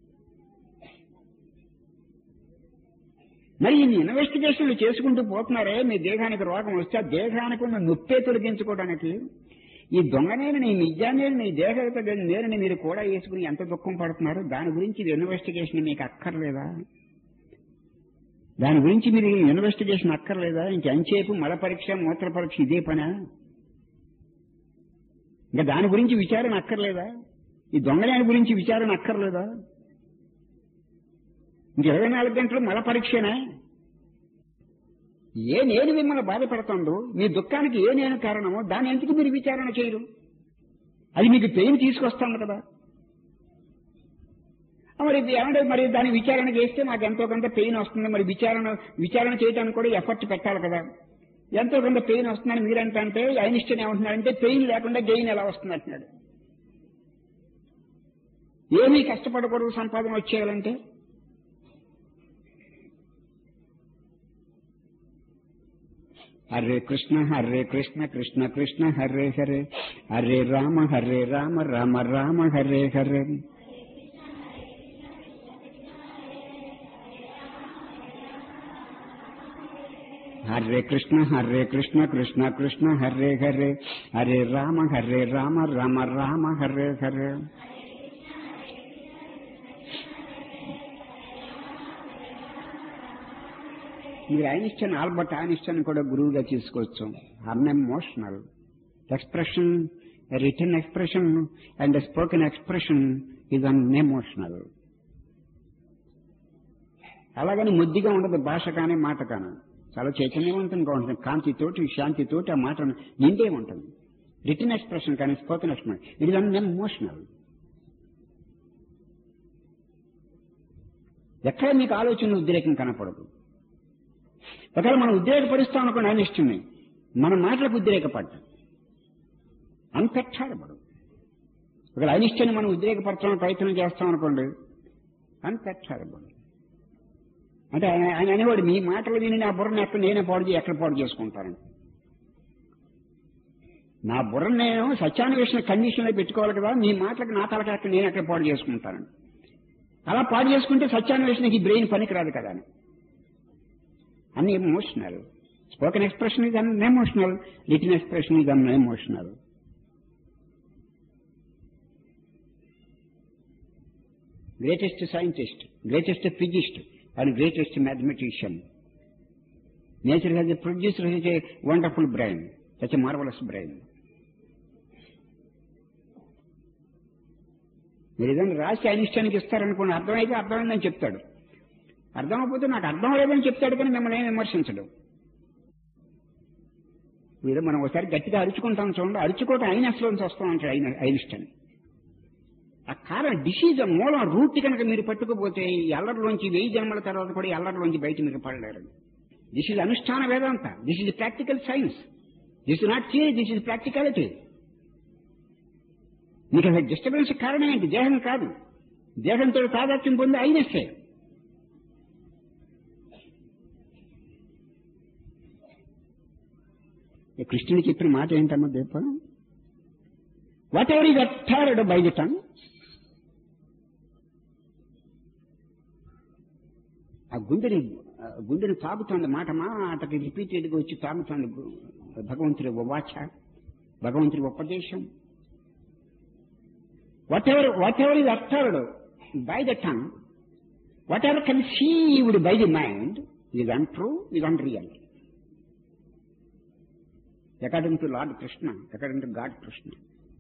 మరి ఇన్ని ఇన్వెస్టిగేషన్లు చేసుకుంటూ పోతున్నారే మీ దేహానికి రోగం వస్తే ఆ దేహానికి ఉన్న నొప్పే తొలగించుకోవడానికి ఈ దొంగనేని నీ నిజాన్ని నీ దేహగత నేరుని మీరు కూడా వేసుకుని ఎంత దుఃఖం పడుతున్నారు దాని గురించి ఇది ఇన్వెస్టిగేషన్ మీకు అక్కర్లేదా దాని గురించి మీరు ఇన్వెస్టిగేషన్ అక్కర్లేదా ఇంకెంచేపు మల పరీక్ష మూత్ర పరీక్ష ఇదే పనా ఇంకా దాని గురించి విచారణ అక్కర్లేదా ఈ దొంగనేని గురించి విచారణ అక్కర్లేదా ఇంక ఇరవై నాలుగు గంటలు మల పరీక్షనా ఏ నేను మిమ్మల్ని బాధపడుతుందో మీ దుఃఖానికి ఏ నేను కారణమో దాని ఎందుకు మీరు విచారణ చేయరు అది మీకు పెయిన్ తీసుకొస్తాను కదా మరి ఏమంటే మరి దాని విచారణ చేస్తే నాకు ఎంతో కొంత పెయిన్ వస్తుంది మరి విచారణ విచారణ చేయడానికి కూడా ఎఫర్ట్ పెట్టాలి కదా ఎంతో కొంత పెయిన్ వస్తుందని మీరంటే ఐనిస్టన్ ఏమంటున్నారంటే పెయిన్ లేకుండా గెయిన్ ఎలా వస్తుంది అంటున్నాడు ఏమీ కష్టపడకూడదు సంపాదన వచ్చేయాలంటే హరే కృష్ణ హరే కృష్ణ కృష్ణ కృష్ణ హరే హరే హరే రామ హరే రామ రామ రామ హరే హరే హరే కృష్ణ హరే కృష్ణ కృష్ణ కృష్ణ హరే హరే హరే రామ హరే రామ రామ రామ హరే హరే మీరు ఐనిస్టన్ ఆల్బర్ట్ ఐనిస్టన్ కూడా గురువుగా తీసుకోవచ్చు unemotional expression written expression and spoken expression ఇది అన్ఎమోషనల్ అలాగని ముద్దిగా ఉండదు భాష కానీ మాట కానీ చాలా చైతన్యవంతంగా ఉంటుంది కాంతితోటి శాంతితోటి ఆ మాట నిండే ఉంటుంది రిటర్న్ ఎక్స్ప్రెషన్ కానీ స్పోకెన్ ఎక్స్ప్రెషన్ ఇది అన్ఎమోషనల్ ఎక్కడ మీకు ఆలోచన ఉద్రేకం కనపడదు ఒకవేళ మనం ఉద్రేకపరుస్తాం అనుకోండి ఆయన ఇష్టమే మన మాటలకు ఉద్రేకపడ్డా అన్పెట్టాడబడు ఒకవేళ అనిష్టాన్ని మనం ఉద్రేకపరచడానికి ప్రయత్నం చేస్తాం అనుకోండి అన్పెట్టాడబడు అంటే ఆయన ఆయన అనేవాడు మీ మాటలు విని నా బుర్రని ఎక్కడ నేనే పాడు చేసి ఎక్కడ పాడు చేసుకుంటాను నా బుర్రని నేను సత్యాన్వేషణ కండిషన్లో పెట్టుకోవాలి కదా మీ మాటలకు నా తలకి ఎక్కడ నేను ఎక్కడ పాడు చేసుకుంటాను అలా పాడు చేసుకుంటే సత్యాన్వేషణకి బ్రెయిన్ పనికిరాదు కదా అని అన్ ఎమోషనల్ స్పోకెన్ ఎక్స్ప్రెషన్ ఇది అన్ ఎమోషనల్ రిటన్ ఎక్స్ప్రెషన్ ఇది unemotional greatest scientist greatest physicist and greatest mathematician nature has producer has a wonderful brain such a marvellous brain మీరు ఏదైనా రాసి అనిష్టానికి ఇస్తారనుకోండి అర్థమైతే అర్థమైందని చెప్తాడు అర్థమైపోతే నాకు అర్థం లేదని చెప్తాడు కానీ మిమ్మల్ని ఏం విమర్శించడు మీరు మనం ఒకసారి గట్టిగా అరుచుకుంటాం చూడండి అరుచుకోవటం ఐనస్లోంచి వస్తాం అంటే ఐన ఐనిస్టన్ ఆ కారణం డిసీజ్ మూలం రూట్ కనుక మీరు పట్టుకుపోతే ఈ అల్లరిలోంచి వెయ్యి జన్మల తర్వాత కూడా ఈ అల్లరిలోంచి బయట మీరు పడలేరు దిస్ ఇస్ అనుష్ఠాన వేదాంత this is practical science this is not theory this is practicality మీకు అసలు డిస్టర్బెన్స్ కారణం ఏంటి దేహం కాదు దేహంతో తాదాత్యం పొంది అయినస్తే కృష్ణుడు చెప్పిన మాట ఏంటమ్మా Deepa whatever is uttered by the tongue ఆ గుండెని ఆ గుండెని తాగుతోంది మాట మాటకి రిపీటెడ్గా వచ్చి తాగుతోంది భగవంతుడి వాచ భగవంతుడి ఉపదేశం whatever whatever is uttered by the tongue, whatever conceived by the mind is untrue, is unreal. According to Lord Krishna, according to God Krishna.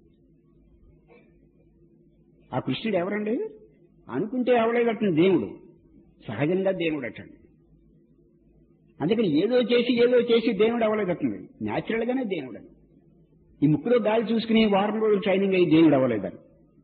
ఆ కృష్ణుడు ఎవరండి అనుకుంటే ఎవడేదటండి దేవుడు సహజంగా దేవుడు అటండి అందుకని ఏదో చేసి ఏదో చేసి దేవుడు అవ్వలేదటండి న్యాచురల్ గానే దేవుడు ఈ ముక్కులో గాలి చూసుకుని వారం రోజులు ట్రైనింగ్ అయ్యి దేవుడు అవ్వలేదని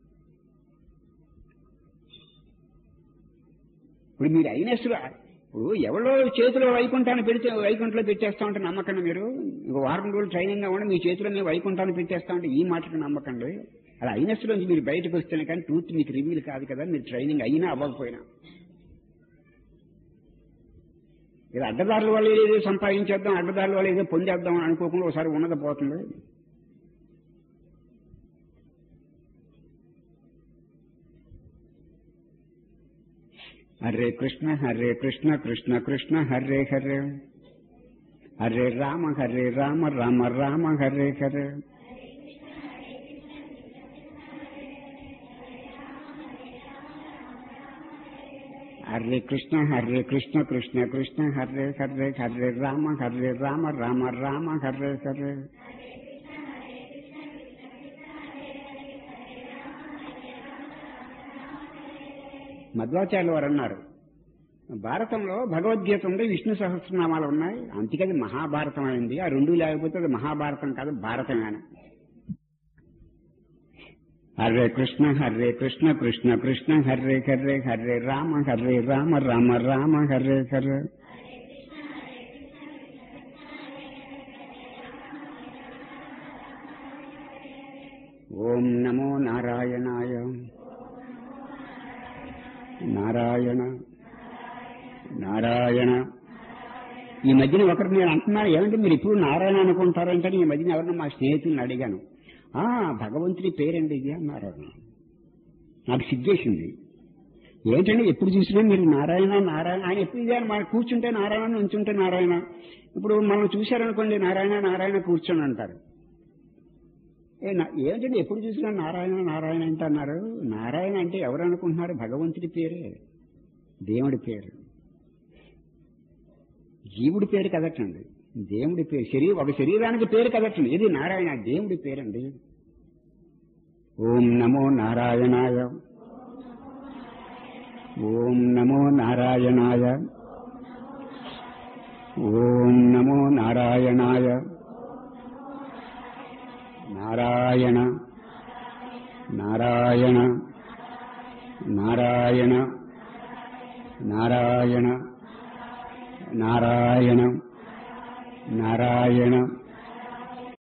ఇప్పుడు మీరు అయినప్పుడు ఇప్పుడు ఎవరో చేతిలో వైకుంఠాన్ని పెడితే వైకుంఠంలో పెట్టేస్తా ఉంటే నమ్మకండి మీరు ఇంకో వారం రోజులు ట్రైనింగ్ అవ్వండి మీ చేతిలో మీరు వైకుంఠాన్ని పెట్టేస్తా ఉంటే ఈ మాటకు నమ్మకండి అలా అయినస్ నుంచి మీరు బయటకు వస్తేనే కానీ ట్రూత్ మీకు రివీల్ కాదు కదా మీరు ట్రైనింగ్ అయినా అవ్వకపోయినా ఇది అడ్డదారుల వల్ల ఏదో సంపాదించేద్దాం అడ్డదారుల వల్ల ఏదో పొందేద్దాం అని అనుకోకుండా ఒకసారి ఉన్నది పోతుంది హరే కృష్ణ హరే కృష్ణ కృష్ణ కృష్ణ హరే హరే హరే రామ హరే రామ రామ రామ హరే హరే హరే కృష్ణ హరే కృష్ణ కృష్ణ కృష్ణ హరే హరే హరే రామ హరే రామ రామ రామ హరే హరే మధ్వాచార్యులు వారు అన్నారు భారతంలో భగవద్గీత ఉంది విష్ణు సహస్రనామాలు ఉన్నాయి అందుకని మహాభారతం అయింది ఆ రెండు లేకపోతే అది మహాభారతం కాదు భారతమే హరే కృష్ణ హరే కృష్ణ కృష్ణ కృష్ణ హరే హరే హరే రామ హరే రామ రామ రామ హరే హరే ఓం నమో నారాయణాయ నారాయణ నారాయణ ఈ మధ్యన ఒకరు నేను అంటున్నారు ఏమంటే మీరు ఇప్పుడు నారాయణ అనుకుంటారంటే ఈ మధ్యన ఎవరన్నా మా స్నేహితులను అడిగాను ఆ భగవంతుడి పేరండి ఇది అన్నారు నాకు సిగ్గేసింది ఏంటంటే ఎప్పుడు చూసినా మీరు నారాయణ నారాయణ ఆయన ఎప్పుడు ఇదే మన కూర్చుంటే నారాయణ నుంచుంటే నారాయణ ఇప్పుడు మనం చూశారనుకోండి నారాయణ నారాయణ కూర్చొని అంటారు ఏ నా- ఏంటంటే ఎప్పుడు చూసినా నారాయణ నారాయణ అంటే అన్నారు నారాయణ అంటే ఎవరు అనుకుంటున్నారు భగవంతుడి పేరే దేవుడి పేరు జీవుడి పేరు కదటండి దేవుడి పేరు శరీరం ఒక శరీరానికి పేరు కదటండి ఇది నారాయణ దేవుడి పేరండి ఓం నమో నారాయణాయ ఓం నమో నారాయణాయ ఓం నమో నారాయణాయ నారాయణ నారాయణ నారాయణ నారాయణ నారాయణ నారాయణ